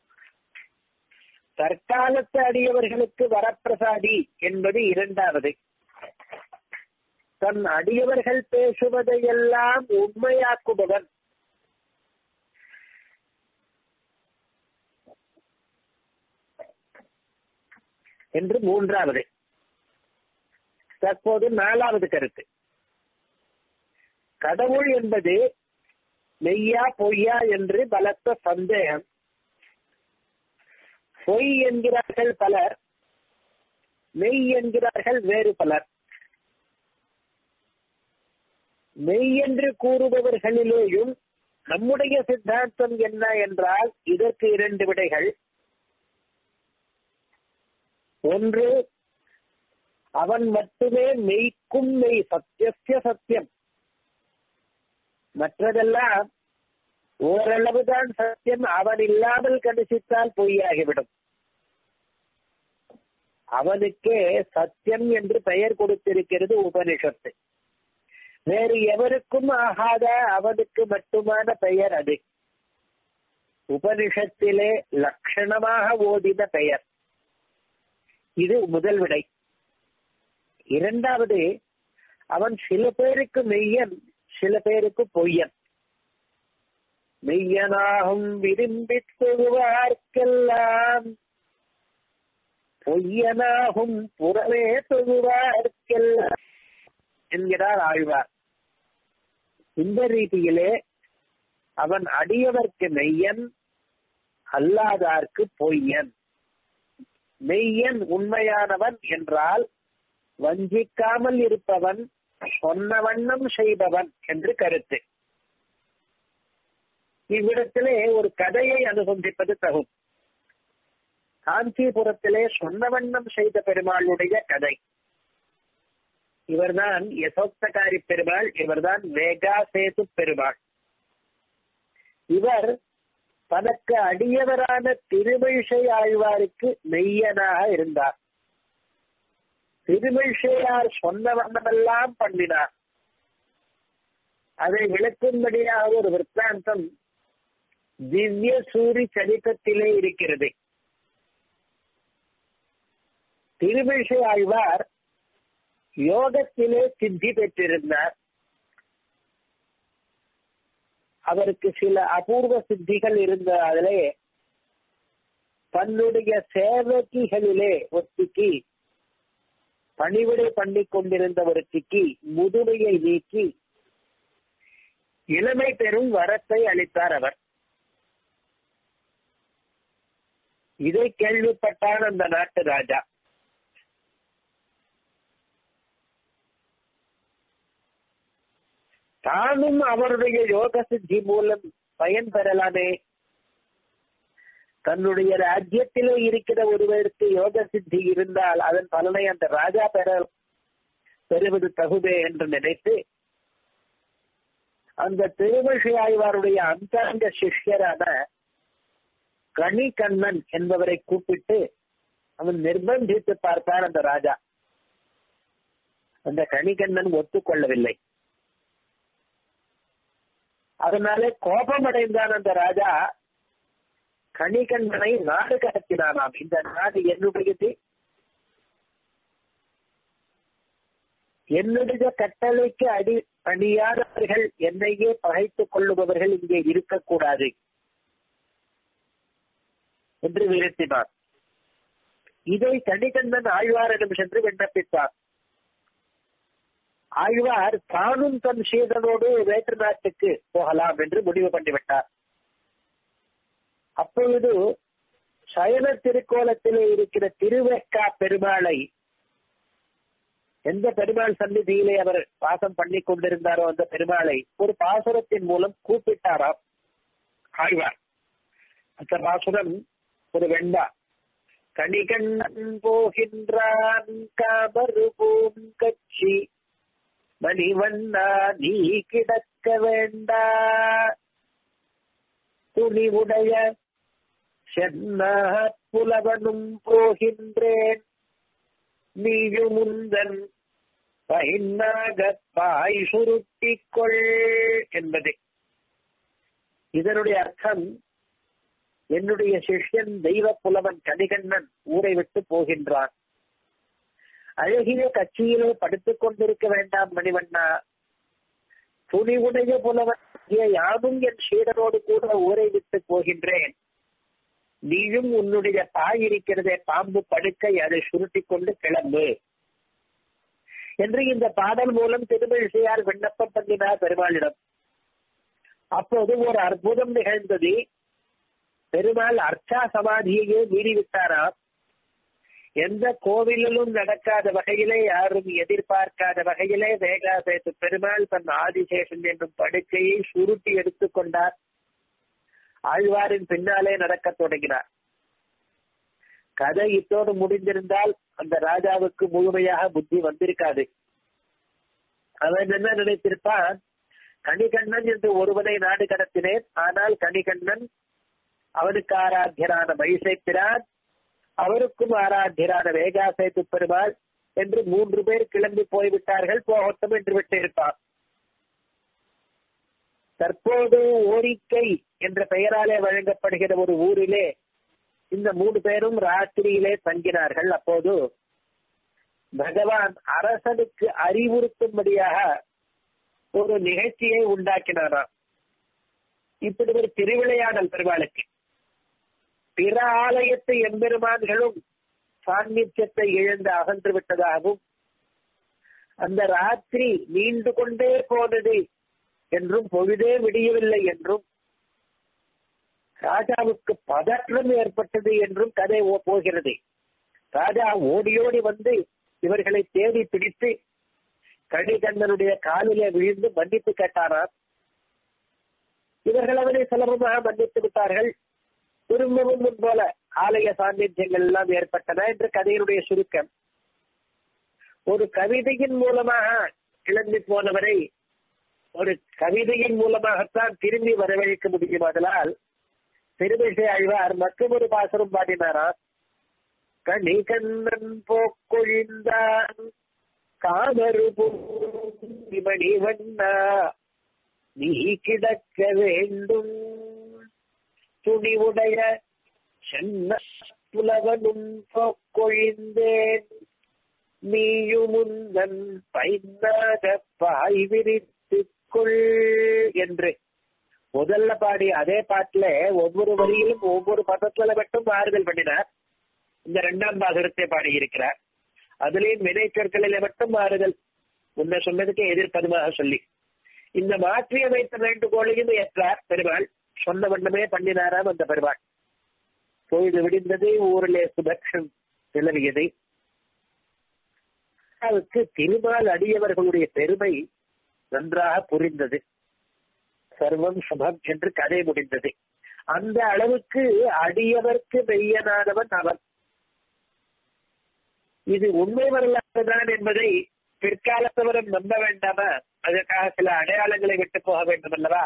தற்காலத்து அடியவர்களுக்கு வரப்பிரசாதி என்பது இரண்டாவது தன் அடியவர்கள் பேசுவதையெல்லாம் உண்மையாக்குபவன் என்று மூன்றாவது தற்போது நாலாவது கருத்து கடவுள் என்பது மெய்யா பொய்யா என்று பலத்த சந்தேகம் பொய் என்கிறார்கள் பலர் மெய் என்கிறார்கள் வேறு பலர் மெய் என்று கூறுபவர்களிலேயும் நம்முடைய சித்தாந்தம் என்ன என்றால் இதற்கு இரண்டு விடைகள் ஒன்று அவன் மட்டுமே மெய்க்கும் மெய் சத்தியசிய சத்தியம் மற்றதெல்லாம் ஓரளவுதான் சத்தியம் அவன் இல்லாமல் கணிசித்தால் பொய்யாகிவிடும் அவனுக்கே சத்தியம் என்று பெயர் கொடுத்திருக்கிறது உபனிஷத்து வேறு எவருக்கும் ஆகாத அவனுக்கு மட்டுமான பெயர் அது உபனிஷத்திலே லட்சணமாக ஓதின பெயர் இது முதல் விடை இரண்டாவது அவன் சில பேருக்கு மெய்யன் சில பேருக்கு பொய்யன் மெய்யனாகும் விரும்பி தொழுவார்க்கெல்லாம் பொய்யனாகும் புறமே தொழுவார்க்கெல்லாம் என்கிறார் ஆழ்வார் இந்த ரீதியிலே அவன் அடியவர்க்கு மெய்யன் அல்லாதார்க்கு பொய்யன் மெய்யன் உண்மையானவன் என்றால் வஞ்சிக்காமல் இருப்பவன் சொன்ன வண்ணம் செய்பவன் என்று கருத்து இவ்விடத்திலே ஒரு கதையை அனுசந்திப்பது தகும் காஞ்சிபுரத்திலே சொன்ன வண்ணம் செய்த பெருமாளுடைய கதை இவர்தான் யசோக்தகாரி பெருமாள் இவர்தான் வேகா சேது பெருமாள் இவர் தனக்கு அடியவரான திருமிழிசை ஆழ்வாருக்கு மெய்யனாக இருந்தார் திருமிழிசையார் சொன்ன வண்ணமெல்லாம் பண்ணினார் அதை விளக்கும்படியாக ஒரு விற்த்தாந்தம் திவ்ய சூரி சரித்திரத்திலே இருக்கிறது திருமிழிசை ஆழ்வார் யோகத்திலே சித்தி பெற்றிருந்தார் அவருக்கு சில அபூர்வ சித்திகள் இருந்ததாலே தன்னுடைய சேவகிகளிலே ஒத்திக்கு பணிவிடை பண்ணி கொண்டிருந்த ஒருத்திக்கு முதுமையை நீக்கி இளமை பெறும் வரத்தை அளித்தார் அவர் இதை கேள்விப்பட்டான் அந்த நாட்டு ராஜா தானும் அவருடைய யோக சித்தி மூலம் பயன் பெறலாமே தன்னுடைய ராஜ்யத்திலே இருக்கிற ஒருவருக்கு யோக சித்தி இருந்தால் அதன் பலனை அந்த ராஜா பெற பெறுவது தகுதே என்று நினைத்து அந்த திருமஷி ஆய்வாருடைய அந்தாங்க சிஷ்யரான கணிகண்ணன் என்பவரை கூப்பிட்டு அவன் நிர்பந்தித்து பார்த்தான் அந்த ராஜா அந்த கணிகண்ணன் ஒத்துக்கொள்ளவில்லை அதனாலே கோபமடைந்தான் அந்த ராஜா கணிகண்ணனை நாடு கடத்தினானாம் இந்த நாடு என்னுடையது என்னுடைய கட்டளைக்கு அடி அணியாதவர்கள் என்னையே பகைத்துக் கொள்ளுபவர்கள் இங்கே இருக்கக்கூடாது என்று விரட்டினார் இதை கணிகண்ணன் ஆழ்வாரிடம் சென்று விண்ணப்பித்தார் ஆழ்வார் தானும் தன் சீதனோடு வேற்று நாட்டுக்கு போகலாம் என்று முடிவு பண்ணிவிட்டார் அப்பொழுது சயன திருக்கோலத்திலே இருக்கிற திருவெக்கா பெருமாளை எந்த பெருமாள் சந்நிதியிலே அவர் வாசம் பண்ணி கொண்டிருந்தாரோ அந்த பெருமாளை ஒரு பாசுரத்தின் மூலம் கூப்பிட்டாராம் ஆழ்வார் அந்த பாசுரம் ஒரு வெண்டா கணிகண்ணன் போகின்றான் காமரு பூங்கட்சி மணிவண்ணா நீ கிடக்க வேண்டா துணிவுடைய சென்ன புலவனும் போகின்றேன் நீயுமுந்தன் பைன்னாக பாய் சுருட்டிக்கொள் என்பது இதனுடைய அர்த்தம் என்னுடைய சிஷ்யன் தெய்வ புலவன் கணிகண்ணன் ஊரை விட்டு போகின்றான் அழகிய கட்சியிலே படுத்துக் கொண்டிருக்க வேண்டாம் மணிவண்ணா துணிவுடைய புலவன் யாரும் என் சீடனோடு கூட ஊரை விட்டு போகின்றேன் நீயும் உன்னுடைய பாய் இருக்கிறதே பாம்பு படுக்கை அதை சுருட்டிக் கொண்டு கிளம்பு என்று இந்த பாடல் மூலம் திருமழிசையார் விண்ணப்பம் பண்ணினார் பெருமாளிடம் அப்போது ஒரு அற்புதம் நிகழ்ந்தது பெருமாள் அர்ச்சா சமாதியையே மீறிவிட்டாராம் எந்த கோவிலிலும் நடக்காத வகையிலே யாரும் எதிர்பார்க்காத வகையிலே வேகாசேத்து பெருமாள் தன் ஆதிசேஷன் என்னும் படுக்கையை சுருட்டி எடுத்துக் கொண்டார் ஆழ்வாரின் பின்னாலே நடக்க தொடங்கினார் கதை இத்தோடு முடிந்திருந்தால் அந்த ராஜாவுக்கு முழுமையாக புத்தி வந்திருக்காது அவன் என்ன நினைத்திருப்பான் கணிகண்ணன் என்று ஒருவனை நாடு கடத்தினேன் ஆனால் கணிகண்ணன் அவனுக்கு ஆராத்தியரான மகிழ்ச்சிப்பிரான் அவருக்கும் ஆராத்தியரான வேகாசேத்து பெருமாள் என்று மூன்று பேர் கிளம்பி போய்விட்டார்கள் போகட்டும் என்று விட்டு இருப்பான் தற்போது ஓரிக்கை என்ற பெயராலே வழங்கப்படுகிற ஒரு ஊரிலே இந்த மூணு பேரும் ராத்திரியிலே தங்கினார்கள் அப்போது பகவான் அரசனுக்கு அறிவுறுத்தும்படியாக ஒரு நிகழ்ச்சியை உண்டாக்கினாராம் இப்படி ஒரு திருவிளையாடல் பெருமாளுக்கு பிற ஆலயத்து எம்பெருமான்களும் சாநித்தியத்தை இழந்து அகன்று விட்டதாகவும் அந்த ராத்திரி நீண்டு கொண்டே போனது என்றும் பொழுதே விடியவில்லை என்றும் ராஜாவுக்கு பதற்றம் ஏற்பட்டது என்றும் கதை போகிறது ராஜா ஓடியோடி வந்து இவர்களை தேடி பிடித்து கணிகண்ணனுடைய காலிலே விழுந்து மன்னிப்பு கேட்டாராம் இவர்கள் அவனை சுலபமாக மன்னித்து விட்டார்கள் திரும்பவும் முன் போல ஆலய சாநித்தியங்கள் எல்லாம் ஏற்பட்டன என்று கதையினுடைய சுருக்கம் ஒரு கவிதையின் மூலமாக கிளம்பி போனவரை ஒரு கவிதையின் மூலமாகத்தான் திரும்பி வரவழைக்க முடியும் அதனால் திருமிசை அழ்வார் மற்றும் ஒரு பாசனம் பாடினாராம் கனி கண்ணன் போக்கொழிந்தான் காமரு மணி வண்ணா நீ கிடக்க வேண்டும் துணிவுடைய சென்ன புலவனும் போக்கொழிந்தேன் நீயுமுந்தன் பைந்தாக பாய் விரித்துக்கொள் என்று முதல்ல பாடி அதே பாட்டுல ஒவ்வொரு வரியிலும் ஒவ்வொரு பதத்துல மட்டும் மாறுதல் பண்ணினார் இந்த இரண்டாம் பாசுரத்தை பாடி இருக்கிறார் அதுலயும் வினை சொற்களில மட்டும் மாறுதல் முன்ன சொன்னதுக்கு எதிர்ப்பதுமாக சொல்லி இந்த மாற்றி அமைத்த வேண்டுகோளையும் ஏற்றார் பெருமாள் சொன்ன வண்ணமே பண்ணினாராம் அந்த பெருமாள் பொழுது விடிந்தது ஊரிலே சுபக்ஷம் நிலவியது அவருக்கு திருமால் அடியவர்களுடைய பெருமை நன்றாக புரிந்தது சர்வம் சுபம் என்று கதை முடிந்தது அந்த அளவுக்கு அடியவர்க்கு மெய்யனானவன் அவன் இது உண்மை வரலாறுதான் என்பதை பிற்காலத்தவரும் நம்ப வேண்டாமா அதற்காக சில அடையாளங்களை விட்டு போக வேண்டும் அல்லவா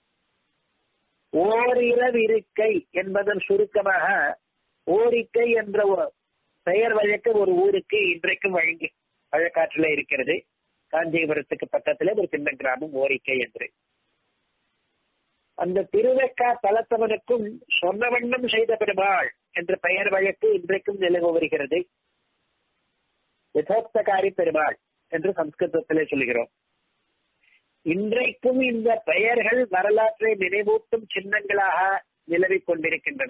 ஓரிரவு இருக்கை என்பதன் சுருக்கமாக ஓரிக்கை என்ற பெயர் வழக்கு ஒரு ஊருக்கு இன்றைக்கும் வழங்கி வழக்காற்றில இருக்கிறது காஞ்சிபுரத்துக்கு பக்கத்திலே ஒரு சின்ன கிராமம் ஓரிக்கை என்று அந்த திருவெக்கா தலத்தவனுக்கும் சொன்ன வண்ணம் செய்த பெருமாள் என்ற பெயர் வழக்கு இன்றைக்கும் நிலவு வருகிறது யதோக்தகாரி பெருமாள் என்று சம்ஸ்கிருதத்திலே சொல்கிறோம் இன்றைக்கும் இந்த பெயர்கள் வரலாற்றை நினைவூட்டும் சின்னங்களாக நிலவிக் கொண்டிருக்கின்றன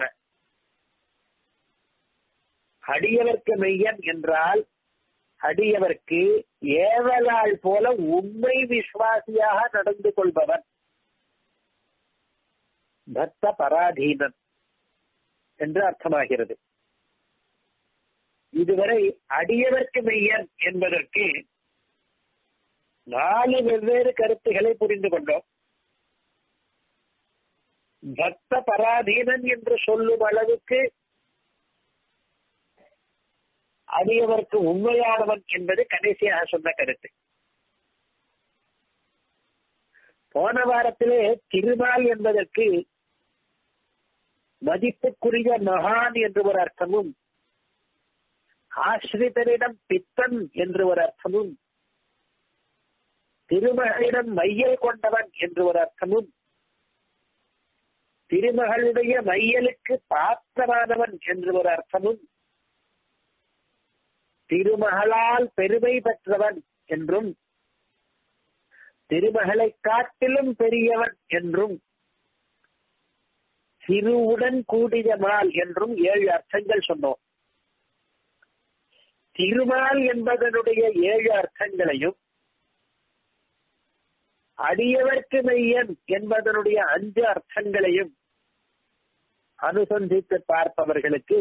அடியவர்க்கு மெய்யன் என்றால் அடியவர்க்கு ஏவலாள் போல உண்மை விசுவாசியாக நடந்து கொள்பவன் பக்த பராதீனன் என்று அர்த்தமாகிறது இதுவரை அடியவர்க்கு மெய்யன் என்பதற்கு நாலு வெவ்வேறு கருத்துக்களை புரிந்து கொண்டோம் பக்த பராதீனன் என்று சொல்லும் அளவுக்கு அடியவர்க்கு உண்மையானவன் என்பது கடைசியாக சொன்ன கருத்து போன வாரத்திலே திருமால் என்பதற்கு மதிப்புக்குரிய மகான் என்று ஒரு அர்த்தமும் ஆசிரிதரிடம் பித்தன் என்று ஒரு அர்த்தமும் திருமகளிடம் மையல் கொண்டவன் என்று ஒரு அர்த்தமும் திருமகளுடைய மையலுக்கு பாத்திரமானவன் என்று ஒரு அர்த்தமும் திருமகளால் பெருமை பெற்றவன் என்றும் திருமகளை காட்டிலும் பெரியவன் என்றும் திருவுடன் கூடிய மால் என்றும் ஏழு அர்த்தங்கள் சொன்னோம் திருமால் என்பதனுடைய ஏழு அர்த்தங்களையும் அடியவர்க்கு மெய்யன் என்பதனுடைய அஞ்சு அர்த்தங்களையும் அனுசந்தித்து பார்ப்பவர்களுக்கு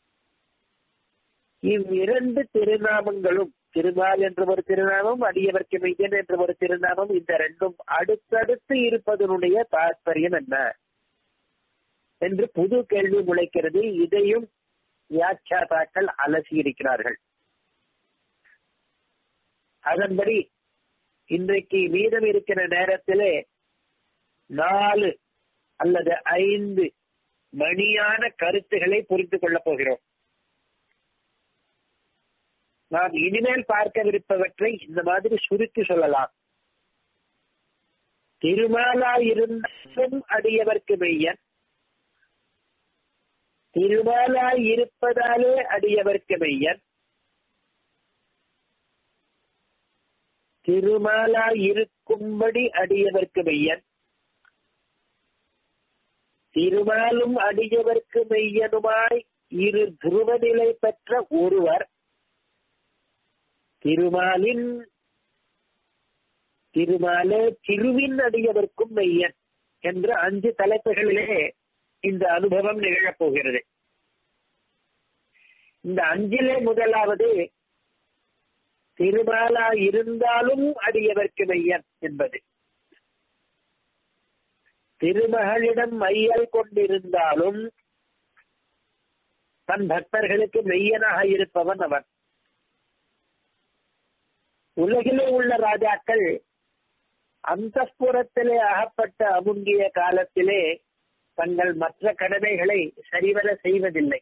இவ்விரண்டு திருநாமங்களும் திருமால் என்று ஒரு திருநாமம் அடியவர்க்கு மெய்யன் என்று ஒரு திருநாமம் இந்த ரெண்டும் அடுத்தடுத்து இருப்பதனுடைய தாற்பயம் என்ன என்று புது கேள்வி முளைக்கிறது இதையும் வியாக்கியாதாக்கள் அலசி இருக்கிறார்கள் அதன்படி இன்றைக்கு மீதம் இருக்கிற நேரத்திலே நாலு அல்லது ஐந்து மணியான கருத்துக்களை புரிந்து கொள்ளப் போகிறோம் நாம் இனிமேல் பார்க்கவிருப்பவற்றை இந்த மாதிரி சுருக்கி சொல்லலாம் திருமாலாயிருந்தும் அடியவர்க்கு மெய்யன் திருமாலாய் இருப்பதாலே அடியவர்க்கு மெய்யன் திருமாலாய் இருக்கும்படி அடியவர்க்கு மெய்யன் திருமாலும் அடியவர்க்கு மெய்யனுமாய் இரு துருவநிலை பெற்ற ஒருவர் திருமாலின் திருமாலே திருவின் அடியவர்க்கும் மெய்யன் என்ற அஞ்சு தலைப்புகளிலே இந்த அனுபவம் நிகழப் போகிறது இந்த அஞ்சிலே முதலாவது திருமாலா இருந்தாலும் அடியவர்க்கு மையன் என்பது திருமகளிடம் மையல் கொண்டிருந்தாலும் தன் பக்தர்களுக்கு மெய்யனாக இருப்பவன் அவன் உலகிலே உள்ள ராஜாக்கள் அந்த புறத்திலே அகப்பட்ட அமுங்கிய காலத்திலே தங்கள் மற்ற கடமைகளை சரிவர செய்வதில்லை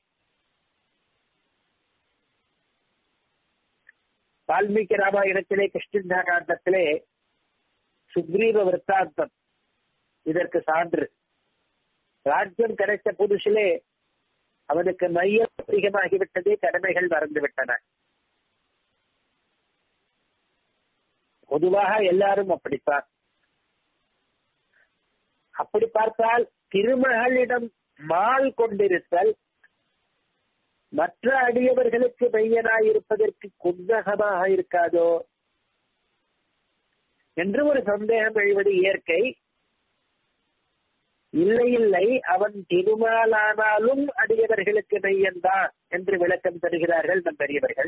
வால்மீகி ராமாயணத்திலே கிருஷ்ணா காண்டத்திலே சுக்ரீவ விற்த்தாந்தம் இதற்கு சான்று ராஜ்யம் கிடைத்த புதுசிலே அவனுக்கு மையம் அதிகமாகிவிட்டது கடமைகள் மறந்துவிட்டன பொதுவாக எல்லாரும் அப்படித்தான் அப்படி பார்த்தால் திருமகளிடம் மால் கொண்டிருத்தல் மற்ற அடியவர்களுக்கு மையனாயிருப்பதற்கு குந்தகமாக இருக்காதோ என்று ஒரு சந்தேகம் எழுவது இயற்கை இல்லை இல்லை அவன் திருமாலானாலும் அடியவர்களுக்கு மையன்தான் என்று விளக்கம் தருகிறார்கள் நம் பெரியவர்கள்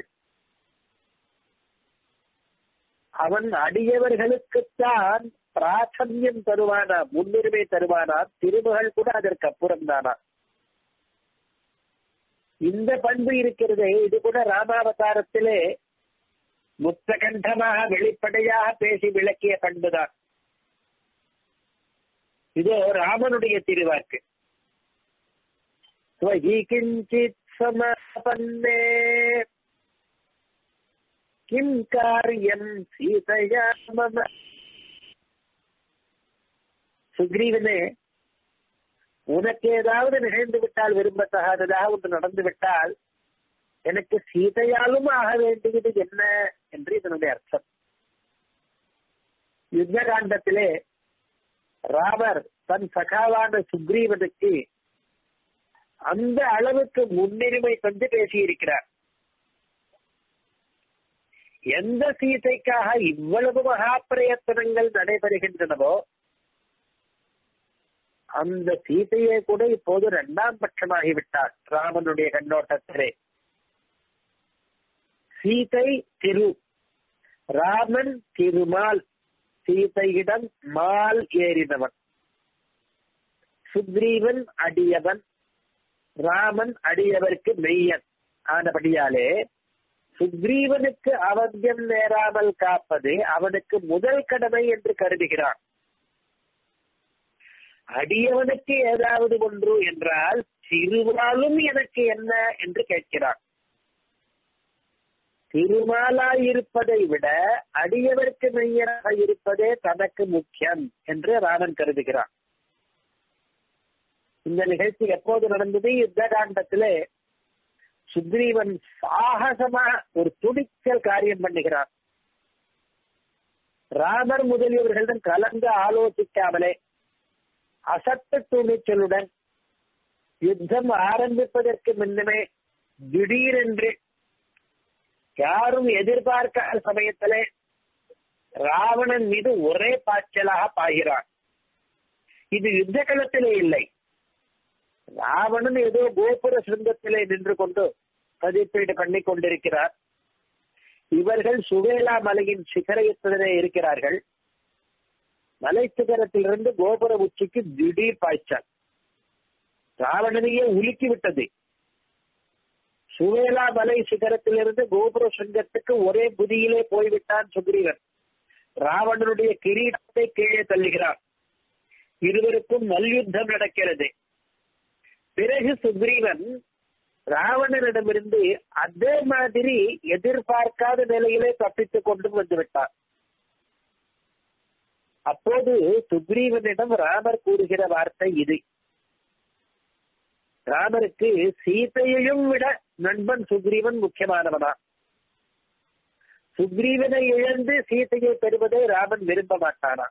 அவன் அடியவர்களுக்குத்தான் பிராசன்யம் தருவானா முன்னுரிமை தருவானா திருமகள் கூட அதற்கு அப்புறம் தானா இந்த பண்பு இருக்கிறதே இது கூட ராமாவதாரத்திலே முத்தகண்டமாக வெளிப்படையாக பேசி விளக்கிய பண்புதான் இதோ ராமனுடைய திருவாக்கு கிஞ்சித் சமபன்னே கிம் காரியம் சீதையா மம சுக்ரீவனே உனக்கு ஏதாவது நிகழ்ந்து விட்டால் விரும்பத்தகாததாக ஒன்று நடந்து விட்டால் எனக்கு சீதையாலும் ஆக வேண்டியது என்ன என்று இதனுடைய அர்த்தம் யுத்த காண்டத்திலே ராமர் தன் சகாவான சுக்ரீவனுக்கு அந்த அளவுக்கு முன்னுரிமை தந்து பேசியிருக்கிறார் எந்த சீதைக்காக இவ்வளவு மகா பிரயத்தனங்கள் நடைபெறுகின்றனவோ அந்த சீதையே கூட இப்போது இரண்டாம் பட்சமாகிவிட்டார் ராமனுடைய கண்ணோட்டத்திலே சீதை திரு ராமன் திருமால் சீதையிடம் மால் ஏறினவன் சுக்ரீவன் அடியவன் ராமன் அடியவருக்கு மெய்யன் ஆனபடியாலே சுக்ரீவனுக்கு அவத்தியம் நேராமல் காப்பது அவனுக்கு முதல் கடமை என்று கருதுகிறான் அடியவனுக்கு ஏதாவது ஒன்று என்றால் திருமாலும் எனக்கு என்ன என்று கேட்கிறான் திருமாலாயிருப்பதை விட அடியவருக்கு மெய்யனாக இருப்பதே தனக்கு முக்கியம் என்று ராமன் கருதுகிறான் இந்த நிகழ்ச்சி எப்போது நடந்தது யுத்த காண்டத்திலே சுக்ரீவன் சாகசமா ஒரு துடிச்சல் காரியம் பண்ணுகிறான் ராமர் முதலியவர்களிடம் கலந்து ஆலோசிக்காமலே அசத்த துணிச்சலுடன் யுத்தம் ஆரம்பிப்பதற்கு முன்னமே திடீரென்று யாரும் எதிர்பார்க்காத சமயத்திலே ராவணன் மீது ஒரே பாய்ச்சலாக பாய்கிறான் இது யுத்த களத்திலே இல்லை ராவணன் ஏதோ கோபுர சிருங்கத்திலே நின்று கொண்டு மதிப்பீடு பண்ணி கொண்டிருக்கிறார் இவர்கள் சுவேலா மலையின் சிகரத்திலே இருக்கிறார்கள் மலை சிகரத்திலிருந்து கோபுர உச்சிக்கு திடீர் பாய்ச்சல் ராவணனையே உலுக்கி விட்டது சுவேலா மலை சிகரத்திலிருந்து கோபுர சிங்கத்துக்கு ஒரே புதியிலே போய்விட்டான் சுக்ரீவன் ராவணனுடைய கிரீடத்தை கீழே தள்ளுகிறான் இருவருக்கும் மல்யுத்தம் நடக்கிறது பிறகு சுக்ரீவன் ராவணனிடமிருந்து அதே மாதிரி எதிர்பார்க்காத நிலையிலே தப்பித்துக் கொண்டு வந்து விட்டார் அப்போது சுக்ரீவனிடம் ராமர் கூறுகிற வார்த்தை இது ராமருக்கு சீதையையும் விட நண்பன் சுக்ரீவன் முக்கியமானவனா சுக்ரீவனை இழந்து சீதையை பெறுவதை ராமன் விரும்ப மாட்டானா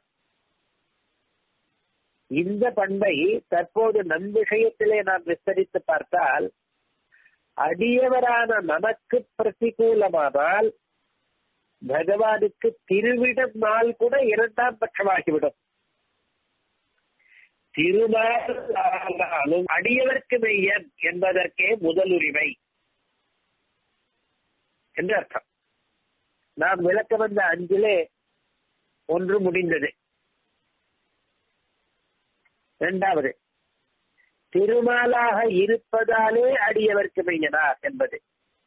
இந்த பண்பை தற்போது நம் விஷயத்திலே நாம் விஸ்தரித்து பார்த்தால் அடியவரான நமக்கு பிரதிகூலமானால் பகவானுக்கு திருவிடம் நாள் கூட இரண்டாம் பட்சமாகிவிடும் திருமாலும் அடியவர்க்கு மெய்யன் என்பதற்கே முதலுரிமை என்று அர்த்தம் நாம் விளக்க வந்த அஞ்சிலே ஒன்று முடிந்தது இரண்டாவது திருமாலாக இருப்பதாலே அடியவர்க்கு மெய்யனார் என்பது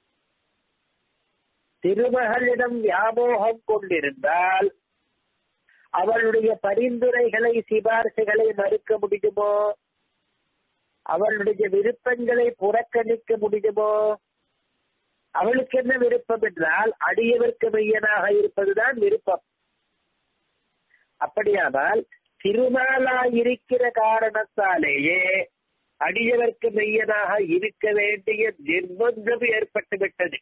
திருமகளிடம் வியாமோகம் கொண்டிருந்தால் அவளுடைய பரிந்துரைகளை சிபார்சுகளை மறுக்க முடியுமோ அவளுடைய விருப்பங்களை புறக்கணிக்க முடியுமோ அவளுக்கு என்ன விருப்பம் என்றால் அடியவர்க்கு மையனாக இருப்பதுதான் விருப்பம் அப்படியானால் திருமாலாயிருக்கிற காரணத்தாலேயே அடியவர்க்கு மெய்யனாக இருக்க வேண்டிய நிர்பந்தம் ஏற்பட்டுவிட்டது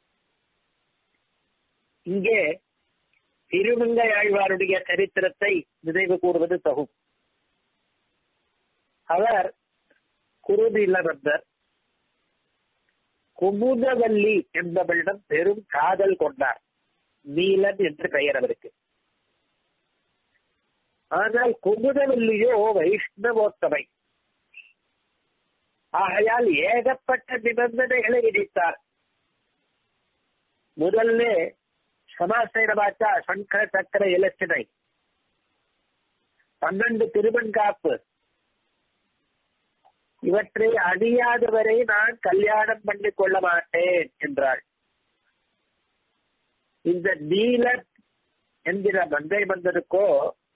இங்கே திருமங்கை ஆழ்வாருடைய சரித்திரத்தை நினைவு கூறுவது தகும் அவர் குருநிலவந்தர் குமுதவல்லி என்பவளிடம் பெரும் காதல் கொண்டார் நீலன் என்று பெயர் அவருக்கு ஆனால் குமுதவல்லியோ வைஷ்ணவோத்தமை ஆகையால் ஏகப்பட்ட நிபந்தனைகளை விதித்தார் முதல்ல சமாசேன பாச்சா சங்கர சக்கர இலச்சினை பன்னெண்டு திருவன்காப்பு இவற்றை அணியாதவரை நான் கல்யாணம் பண்ணி கொள்ள மாட்டேன் என்றாள் இந்த நீலன் என்கிற மந்தை மந்தனுக்கோ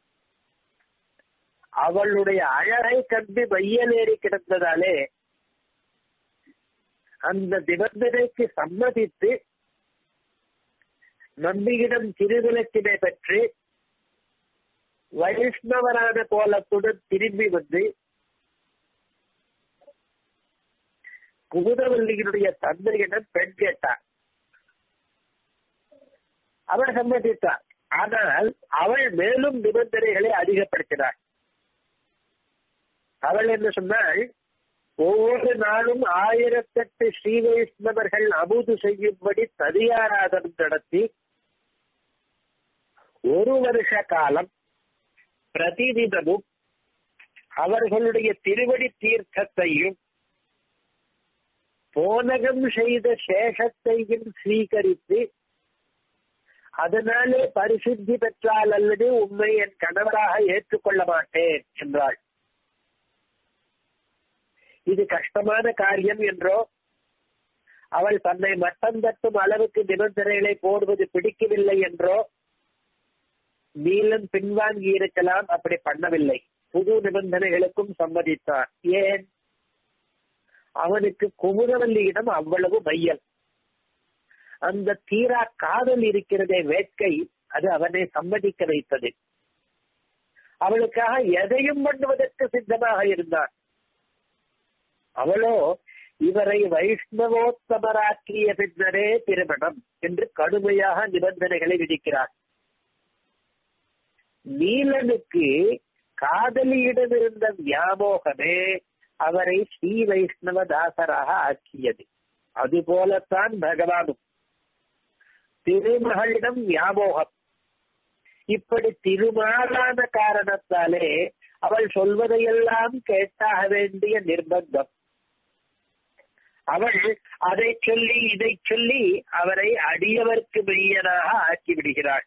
அவளுடைய அழகை கண்டு மையலேறி கிடந்ததாலே அந்த நிபந்தனைக்கு சம்மதித்து நம்பியிடம் திருவிளக்கினை பெற்று வைஷ்ணவரான கோலத்துடன் திரும்பி வந்து குமுதவல்லியினுடைய தந்தையிடம் பெண் கேட்டார் அவர் சம்மதித்தார் ஆனால் அவள் மேலும் நிபந்தனைகளை அதிகப்படுத்தினாள் அவள் என்ன சொன்னாள் ஒவ்வொரு நாளும் ஆயிரத்தெட்டு ஸ்ரீ வைஷ்ணவர்கள் அமுது செய்யும்படி ததியாராதனம் நடத்தி ஒரு வருஷ காலம் பிரதிதினமும் அவர்களுடைய திருவடி தீர்த்தத்தையும் போனகம் செய்த சேஷத்தையும் ஸ்வீகரித்து அதனாலே பரிசுத்தி பெற்றால் அல்லது உண்மை என் கணவராக ஏற்றுக்கொள்ள மாட்டேன் என்றாள் இது கஷ்டமான காரியம் என்றோ அவள் தன்னை மட்டம் தட்டும் அளவுக்கு நிபந்தனைகளை போடுவது பிடிக்கவில்லை என்றோ நீலன் பின்வாங்கி இருக்கலாம் அப்படி பண்ணவில்லை புது நிபந்தனைகளுக்கும் சம்மதித்தான் ஏன் அவனுக்கு குமுதவல்லியிடம் அவ்வளவு மையல் அந்த தீரா காதல் இருக்கிறதே வேட்கை அது அவனை சம்மதிக்க வைத்தது அவளுக்காக எதையும் பண்ணுவதற்கு சித்தமாக இருந்தான் அவளோ இவரை வைஷ்ணவோத்தமராக்கிய பின்னரே திருமணம் என்று கடுமையாக நிபந்தனைகளை விதிக்கிறார் நீலனுக்கு காதலியிடம் இருந்த வியாமோகமே அவரை ஸ்ரீ வைஷ்ணவ தாசராக ஆக்கியது அதுபோலத்தான் பகவானும் திருமகளிடம் வியாமோகம் இப்படி திருமாலான காரணத்தாலே அவள் சொல்வதையெல்லாம் கேட்டாக வேண்டிய நிர்பந்தம் அவள் அதை சொல்லி இதை சொல்லி அவரை அடியவர்க்கு மெய்யனாக ஆக்கிவிடுகிறாள்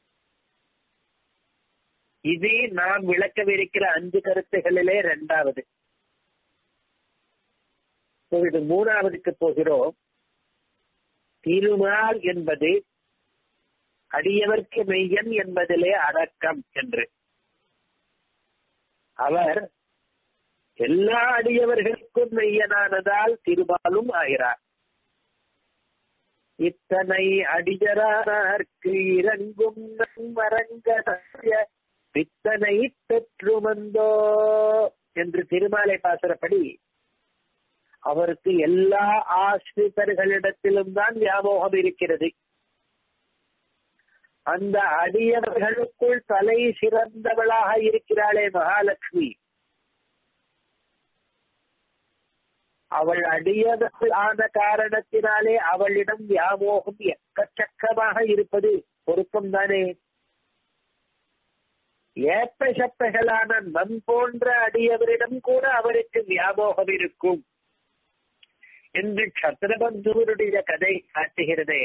இது நாம் விளக்கவிருக்கிற அஞ்சு கருத்துகளிலே இரண்டாவது இது மூணாவதுக்கு போகிறோம் திருமால் என்பது அடியவர்க்கு மெய்யன் என்பதிலே அடக்கம் என்று அவர் எல்லா அடியவர்களுக்கும் மெய்யனானதால் திருமாலும் ஆகிறார் இத்தனை அடியரானார்க்கு இறங்கும் மரங்க பித்தனை பெற்றுமந்தோ என்று திருமாலை பாசுரப்படி அவருக்கு எல்லா ஆசிரியர்களிடத்திலும் தான் வியாமோகம் இருக்கிறது அந்த அடியவர்களுக்குள் தலை சிறந்தவளாக இருக்கிறாளே மகாலட்சுமி அவள் அடியவள் ஆன காரணத்தினாலே அவளிடம் வியாமோகம் எக்கச்சக்கமாக இருப்பது பொருத்தம் தானே ஏப்ப சப்பைகளான நம் போன்ற அடியவரிடம் கூட அவருக்கு வியாமோகம் இருக்கும் என்று சத்திரபந்துவருடைய கதை காட்டுகிறதே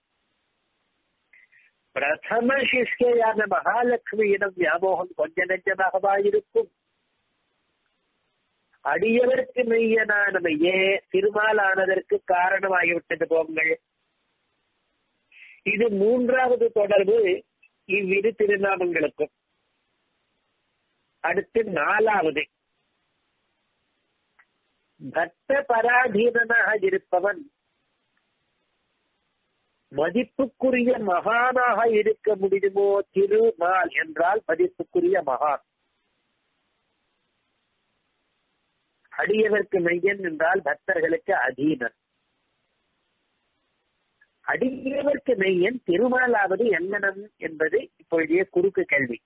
பிரதம சிஷ்யான மகாலட்சுமியிடம் வியாமோகம் கொஞ்ச நெஞ்சமாகவா இருக்கும் அடியவருக்கு மெய்யனானமையே திருமாலானதற்கு காரணமாகிவிட்டது போங்கள் இது மூன்றாவது தொடர்பு இவ்விரு திருநாமங்களுக்கும் அடுத்து நாலாவது பக்த பராதீனனாக இருப்பவன் மதிப்புக்குரிய மகானாக இருக்க முடியுமோ திருமால் என்றால் மதிப்புக்குரிய மகான் அடியவர்க்கு மெய்யன் என்றால் பக்தர்களுக்கு அதீனன் அடியவர்க்கு மெய்யன் திருமாலாவது எங்கனம் என்பது இப்பொழுதைய குறுக்கு கேள்வி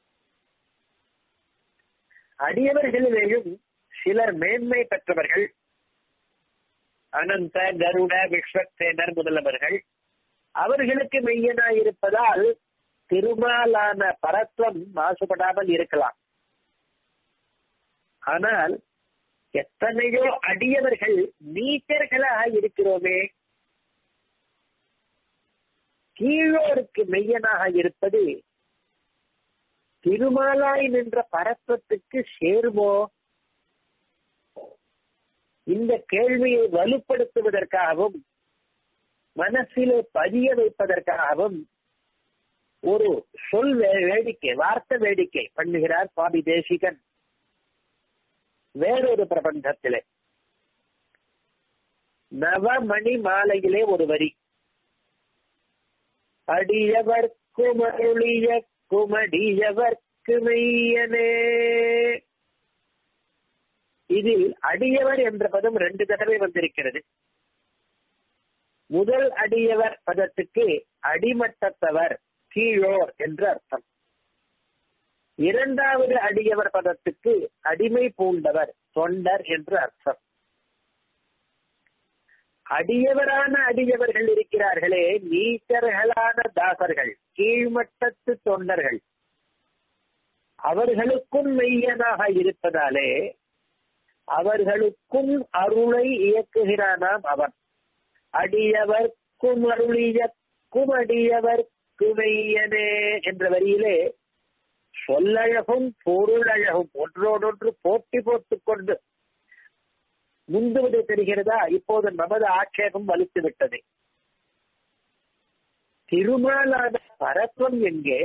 அடியவர்களிலேயும் சிலர் மேன்மை பெற்றவர்கள் அனந்த கருட விஸ்வசேனர் முதலவர்கள் அவர்களுக்கு மெய்யனாயிருப்பதால் திருமாலான பரத்வம் மாசுபடாமல் இருக்கலாம் ஆனால் எத்தனையோ அடியவர்கள் நீச்சர்களாக இருக்கிறோமே கீழோருக்கு மெய்யனாக இருப்பது திருமாலாய் நின்ற பரத்வத்துக்கு சேருமோ இந்த கேள்வியை வலுப்படுத்துவதற்காகவும் மனசிலே பதிய வைப்பதற்காகவும் ஒரு சொல் வேடிக்கை வார்த்தை வேடிக்கை பண்ணுகிறார் சுவாமி தேசிகன் வேறொரு பிரபந்தத்திலே நவமணி மாலையிலே ஒரு வரி அடியவர் குமருளிய குமடியவர்க்கு மெய்யனே இதில் அடியவர் என்ற பதம் ரெண்டு தடவை வந்திருக்கிறது முதல் அடியவர் பதத்துக்கு அடிமட்டத்தவர் கீழோர் என்று அர்த்தம் இரண்டாவது அடியவர் பதத்துக்கு அடிமை பூண்டவர் தொண்டர் என்று அர்த்தம் அடியவரான அடியவர்கள் இருக்கிறார்களே நீச்சர்களான தாசர்கள் கீழ்மட்டத்து தொண்டர்கள் அவர்களுக்கும் மெய்யனாக இருப்பதாலே அவர்களுக்கும் அருளை இயக்குகிறானாம் அவன் அடியவர்க்கும் அருளியக்கும் அடியவர்க்கு மெய்யனே என்ற வரியிலே சொல்லழகும் பொருளழகும் ஒன்றோடொன்று போட்டி போட்டுக் கொண்டு முந்துவது தெரிகிறதா இப்போது நமது ஆட்சேபம் வலுத்து விட்டது திருமாலான பரத்வம் எங்கே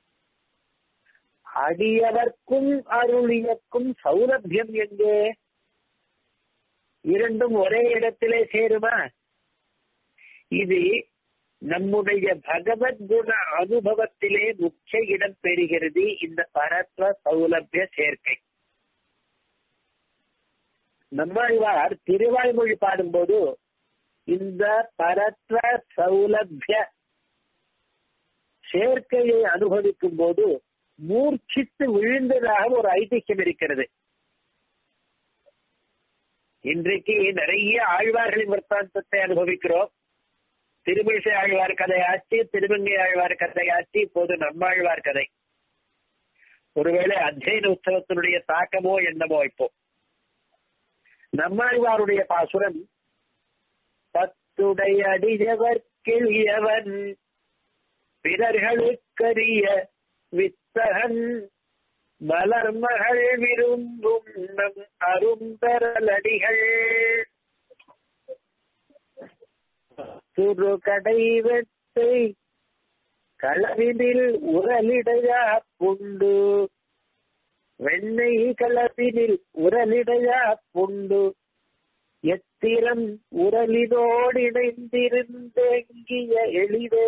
அடியவர்க்கும் அருளியக்கும் சௌலபியம் எங்கே இரண்டும் ஒரே இடத்திலே சேருமா இது நம்முடைய பகவத் குண அனுபவத்திலே முக்கிய இடம் பெறுகிறது இந்த பரத்வ சௌலபிய சேர்க்கை நம்மாழ்வார் திருவாய்மொழி பாடும்போது இந்த பரத்வ சௌலபிய சேர்க்கையை அனுபவிக்கும் போது மூர்ச்சித்து விழுந்ததாக ஒரு ஐதிஹ்யம் இருக்கிறது இன்றைக்கு நிறைய ஆழ்வார்களின் வர்த்தாந்தத்தை அனுபவிக்கிறோம் திருமிழிசை ஆழ்வார் கதையாச்சு திருமங்கை ஆழ்வார் கதையாச்சு இப்போது நம்மாழ்வார் கதை ஒருவேளை அத்தியன உற்சவத்தினுடைய தாக்கமோ என்னமோ இப்போ நம்மாழ்வாருடைய பாசுரம் பத்துடைய அடியவர் கிளியவன் பிறர்களுக்கரிய வித்தகன் மலர்மகள் விரும்பும் நம் அரும்பெறலடிகள் துரு கடை வெட்டை களவினில் உரலிடையா புண்டு வெண்ணெய் களத்தினில் உரலிடையா புண்டு எத்திரம் உரலினோடு இணைந்திருந்தேங்கிய எளிதே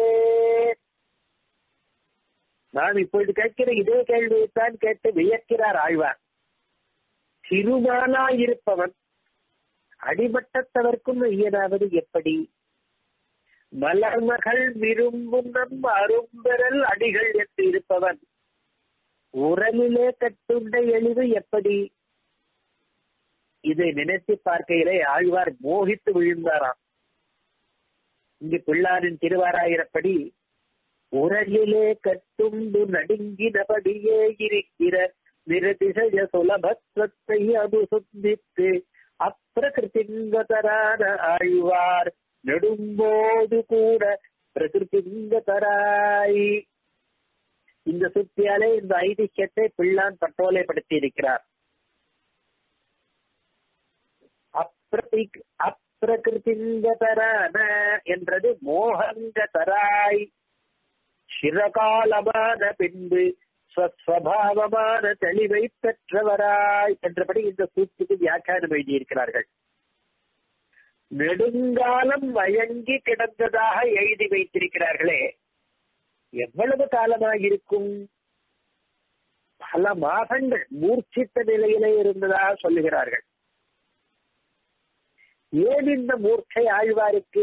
நான் இப்பொழுது கேட்கிற இதே கேள்வியைத்தான் கேட்டு வியக்கிறார் ஆழ்வார் திருமாலாயிருப்பவன் அடிமட்டத்தவர்க்கும் ஐயனாவது எப்படி மலர்மகள் விரும்பும் நம் அரும்பெறல் அடிகள் என்று இருப்பவன் உரலிலே கட்டுண்ட எளிது எப்படி இதை நினைத்து பார்க்கையிலே ஆழ்வார் மோகித்து விழுந்தாராம் இங்கு பிள்ளாரின் திருவாராயிரப்படி உரலிலே கட்டுண்டு நடுங்கினபடியே இருக்கிற நிரதிசய சுலபத்வத்தை அனுசந்தித்து அப்பிரகிருதிங்கதரான ஆழ்வார் நெடும்போது கூட பிரகிருதிங்கதராய் இந்த சுத்தியாலே இந்த ஐதிஹ்யத்தை பிள்ளான் பட்டோலைப்படுத்தி இருக்கிறார் அப்பிரதி அப்பிரகிருதிங்கதரான என்றது மோகங்கதராய் சிறகாலமான பின்பு ஸ்வஸ்வபாவமான தெளிவை பெற்றவராய் என்றபடி இந்த சூத்துக்கு வியாக்கியானம் எழுதியிருக்கிறார்கள் நெடுங்காலம் வயங்கி கிடந்ததாக எழுதி வைத்திருக்கிறார்களே எவ்வளவு காலமாக இருக்கும் பல மாதங்கள் மூர்ச்சித்த நிலையிலே இருந்ததாக சொல்லுகிறார்கள் ஏன் இந்த மூர்ச்சை ஆழ்வாருக்கு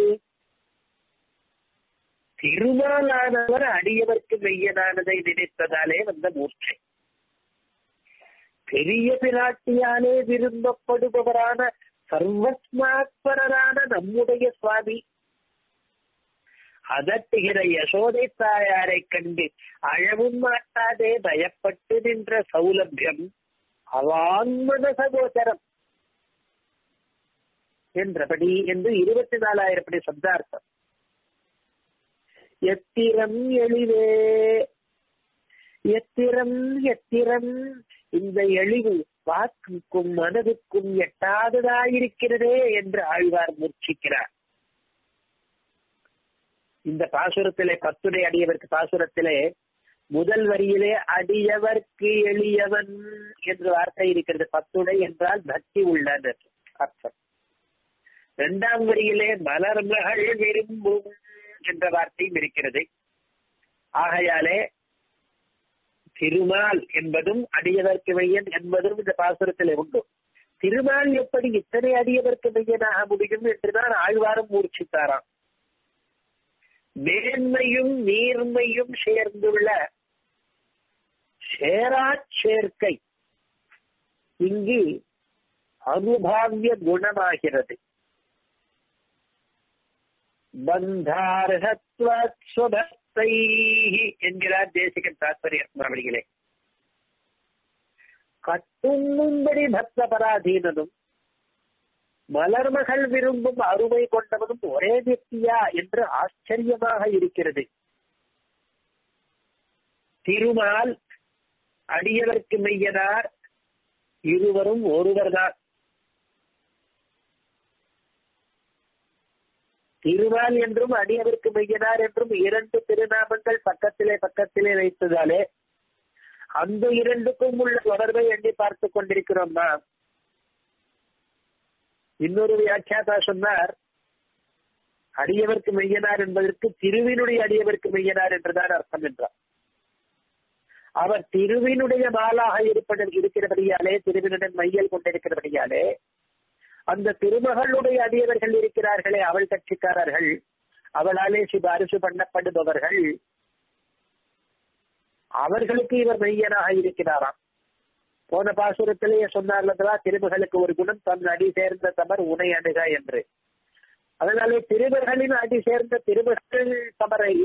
திருமாலானவர் அடியவர்க்கு மெய்யனானதை நினைத்ததாலே வந்த மூர்ச்சை பெரிய பிராட்டியாலே விரும்பப்படுபவரான சர்வஸ்மாத்பரரான நம்முடைய சுவாமி அதட்டுகிற யசோதை தாயாரை கண்டு அழவும் மாட்டாதே பயப்பட்டு நின்ற சௌலபியம் அவான்மன சகோதரம் என்றபடி என்று இருபத்தி நாலாயிரப்படி சப்தார்த்தம் எத்திரம் எளிவே எத்திரம் எத்திரம் இந்த எளிவு வாக்குக்கும் மனதுக்கும் எட்டாததாயிருக்கிறதே என்று ஆழ்வார் முர்ச்சிக்கிறார் இந்த பாசுரத்திலே பத்துடை அடியவர்க்கு பாசுரத்திலே முதல் வரியிலே அடியவர்க்கு எளியவன் என்று வார்த்தை இருக்கிறது பத்துடை என்றால் பக்தி உள்ளது அர்த்தம் இரண்டாம் வரியிலே மலர்மகள் விரும்பும் என்ற வார்த்தையும் இருக்கிறது ஆகையாலே திருமால் என்பதும் அடியவர்க்கு மையன் என்பதும் இந்த பாசுரத்தில் உண்டு திருமால் எப்படி இத்தனை அடியவர்க்கு மையனாக முடியும் என்றுதான் ஆழ்வாரம் மூர்ச்சித்தாராம் மேன்மையும் நீர்மையும் சேர்ந்துள்ள சேராச் சேர்க்கை இங்கு அனுபாவிய குணமாகிறது பந்தார்ஹத்வஸ்வபஸ்தை என்கிறார் தேசிகன் தாத்பரிய மறுபடிகளே கட்டுண்ணும்படி பக்த பராதீனனும் மலர்மகள் விரும்பும் அருமை கொண்டவனும் ஒரே நித்தியா என்று ஆச்சரியமாக இருக்கிறது திருமால் அடியவர்க்கு மெய்யனார் இருவரும் ஒருவர்தான் திருமால் என்றும் அடியவர்க்கு மெய்யனார் என்றும் இரண்டு திருநாமங்கள் பக்கத்திலே பக்கத்திலே வைத்ததாலே அந்த இரண்டுக்கும் உள்ள தொடர்பை எண்ணி பார்த்து கொண்டிருக்கிறோம் நாம் இன்னொரு வியாக்கியாதா சொன்னார் அடியவர்க்கு மெய்யனார் என்பதற்கு திருவினுடைய அடியவர்க்கு மெய்யனார் என்றுதான் அர்த்தம் என்றார் அவர் திருவினுடைய மாலாக இருப்பது இருக்கிறபடியாலே திருவினுடன் மையல் கொண்டிருக்கிறபடியாலே அந்த திருமகளுடைய அடியவர்கள் இருக்கிறார்களே அவள் கட்சிக்காரர்கள் அவளாலே சிபாரிசு பண்ணப்படுபவர்கள் அவர்களுக்கு இவர் மெய்யனாக இருக்கிறாராம் போன பாசுரத்திலேயே சொன்னார்லதா திருமகளுக்கு ஒரு குணம் தன் அடி சேர்ந்த தமர் உனை அணுக என்று அதனாலே திருமகளின் அடி சேர்ந்த திருமகள் தமரை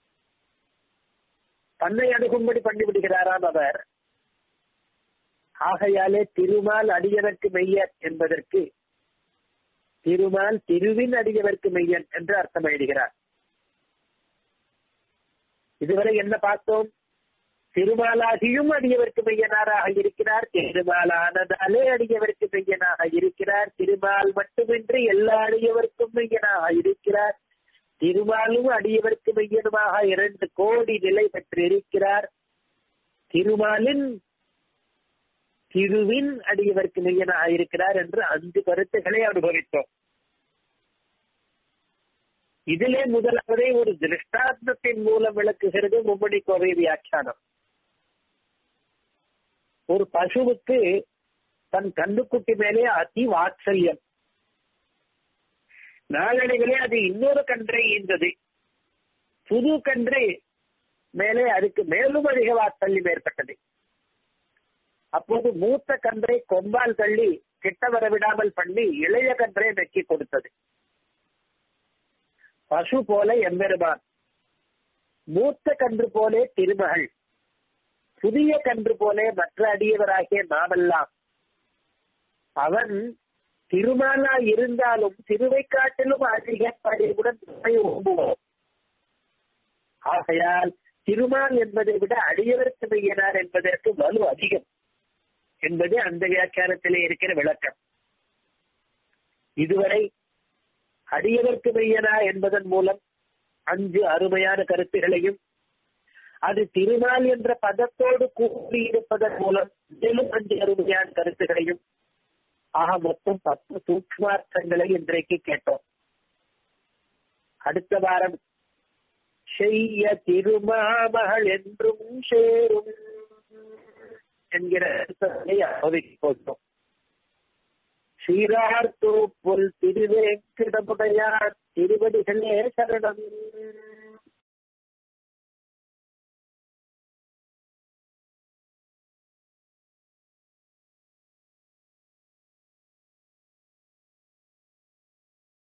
தன்னை அணுகும்படி பண்ணிவிடுகிறாராம் அவர் ஆகையாலே திருமால் அடியவர்க்கு மெய்யர் என்பதற்கு திருமால் திருவின் அடியவர்க்கு மெய்யன் என்று அர்த்தமிடுகிறார் இதுவரை என்ன பார்த்தோம் திருமாலாகியும் அடியவர்க்கு மெய்யனாராக இருக்கிறார் திருமாலானதாலே அடியவர்க்கு மெய்யனாக இருக்கிறார் திருமால் மட்டுமின்றி எல்லா அடியவர்க்கும் மெய்யனாக இருக்கிறார் திருமாலும் அடியவர்க்கு மெய்யனுமாக இரண்டு கோடி நிலை பெற்றிருக்கிறார் திருமாலின் திருவின் அடியவர்க்கு மெய்யனாக இருக்கிறார் என்று அஞ்சு கருத்துக்களை அனுபவித்தோம் இதிலே முதலாவதே ஒரு திருஷ்டாந்தத்தின் மூலம் விளக்குகிறது மும்மணி கோவை வியாக்கியானம் ஒரு பசுவுக்கு தன் கண்ணுக்குட்டி மேலே அதி வாத்சல்யம் நாளடைவிலே அது இன்னொரு கன்றை ஈந்தது புது கன்று மேலே அதுக்கு மேலும் அதிக வாத்சல்யம் ஏற்பட்டது அப்போது மூத்த கன்றை கொம்பால் தள்ளி கிட்ட வர விடாமல் பண்ணி இளைய கன்றை நக்கி கொடுத்தது பசு போல எம்பெருமான் மூத்த கன்று போலே திருமகள் புதிய கன்று போலே மற்ற அடியவராகிய நாமெல்லாம் அவன் திருமாலா இருந்தாலும் திருவை காட்டிலும் அதிக படையுடன் ஓம்புவோம் ஆகையால் திருமால் என்பதை விட அடியவருக்கு மெய்யனார் என்பதற்கு வலு அதிகம் என்பது அந்த வியாக்கியானத்திலே இருக்கிற விளக்கம் இதுவரை அடியவர்க்கு மெய்யனா என்பதன் மூலம் அஞ்சு அருமையான கருத்துகளையும் அது திருநாள் என்ற பதத்தோடு கூடியிருப்பதன் மூலம் மேலும் அஞ்சு அருமையான கருத்துகளையும் ஆக மொத்தம் பத்து சூக்மார்த்தங்களை இன்றைக்கு கேட்டோம் அடுத்த வாரம் செய்ய திருமாமகள் என்றும் சேரும் என்கிற அனுபவிக்க போகிறோம் சீரார் தூப்புல் திருவேங்கிடமுடையார் திருவடிகளே சரணம்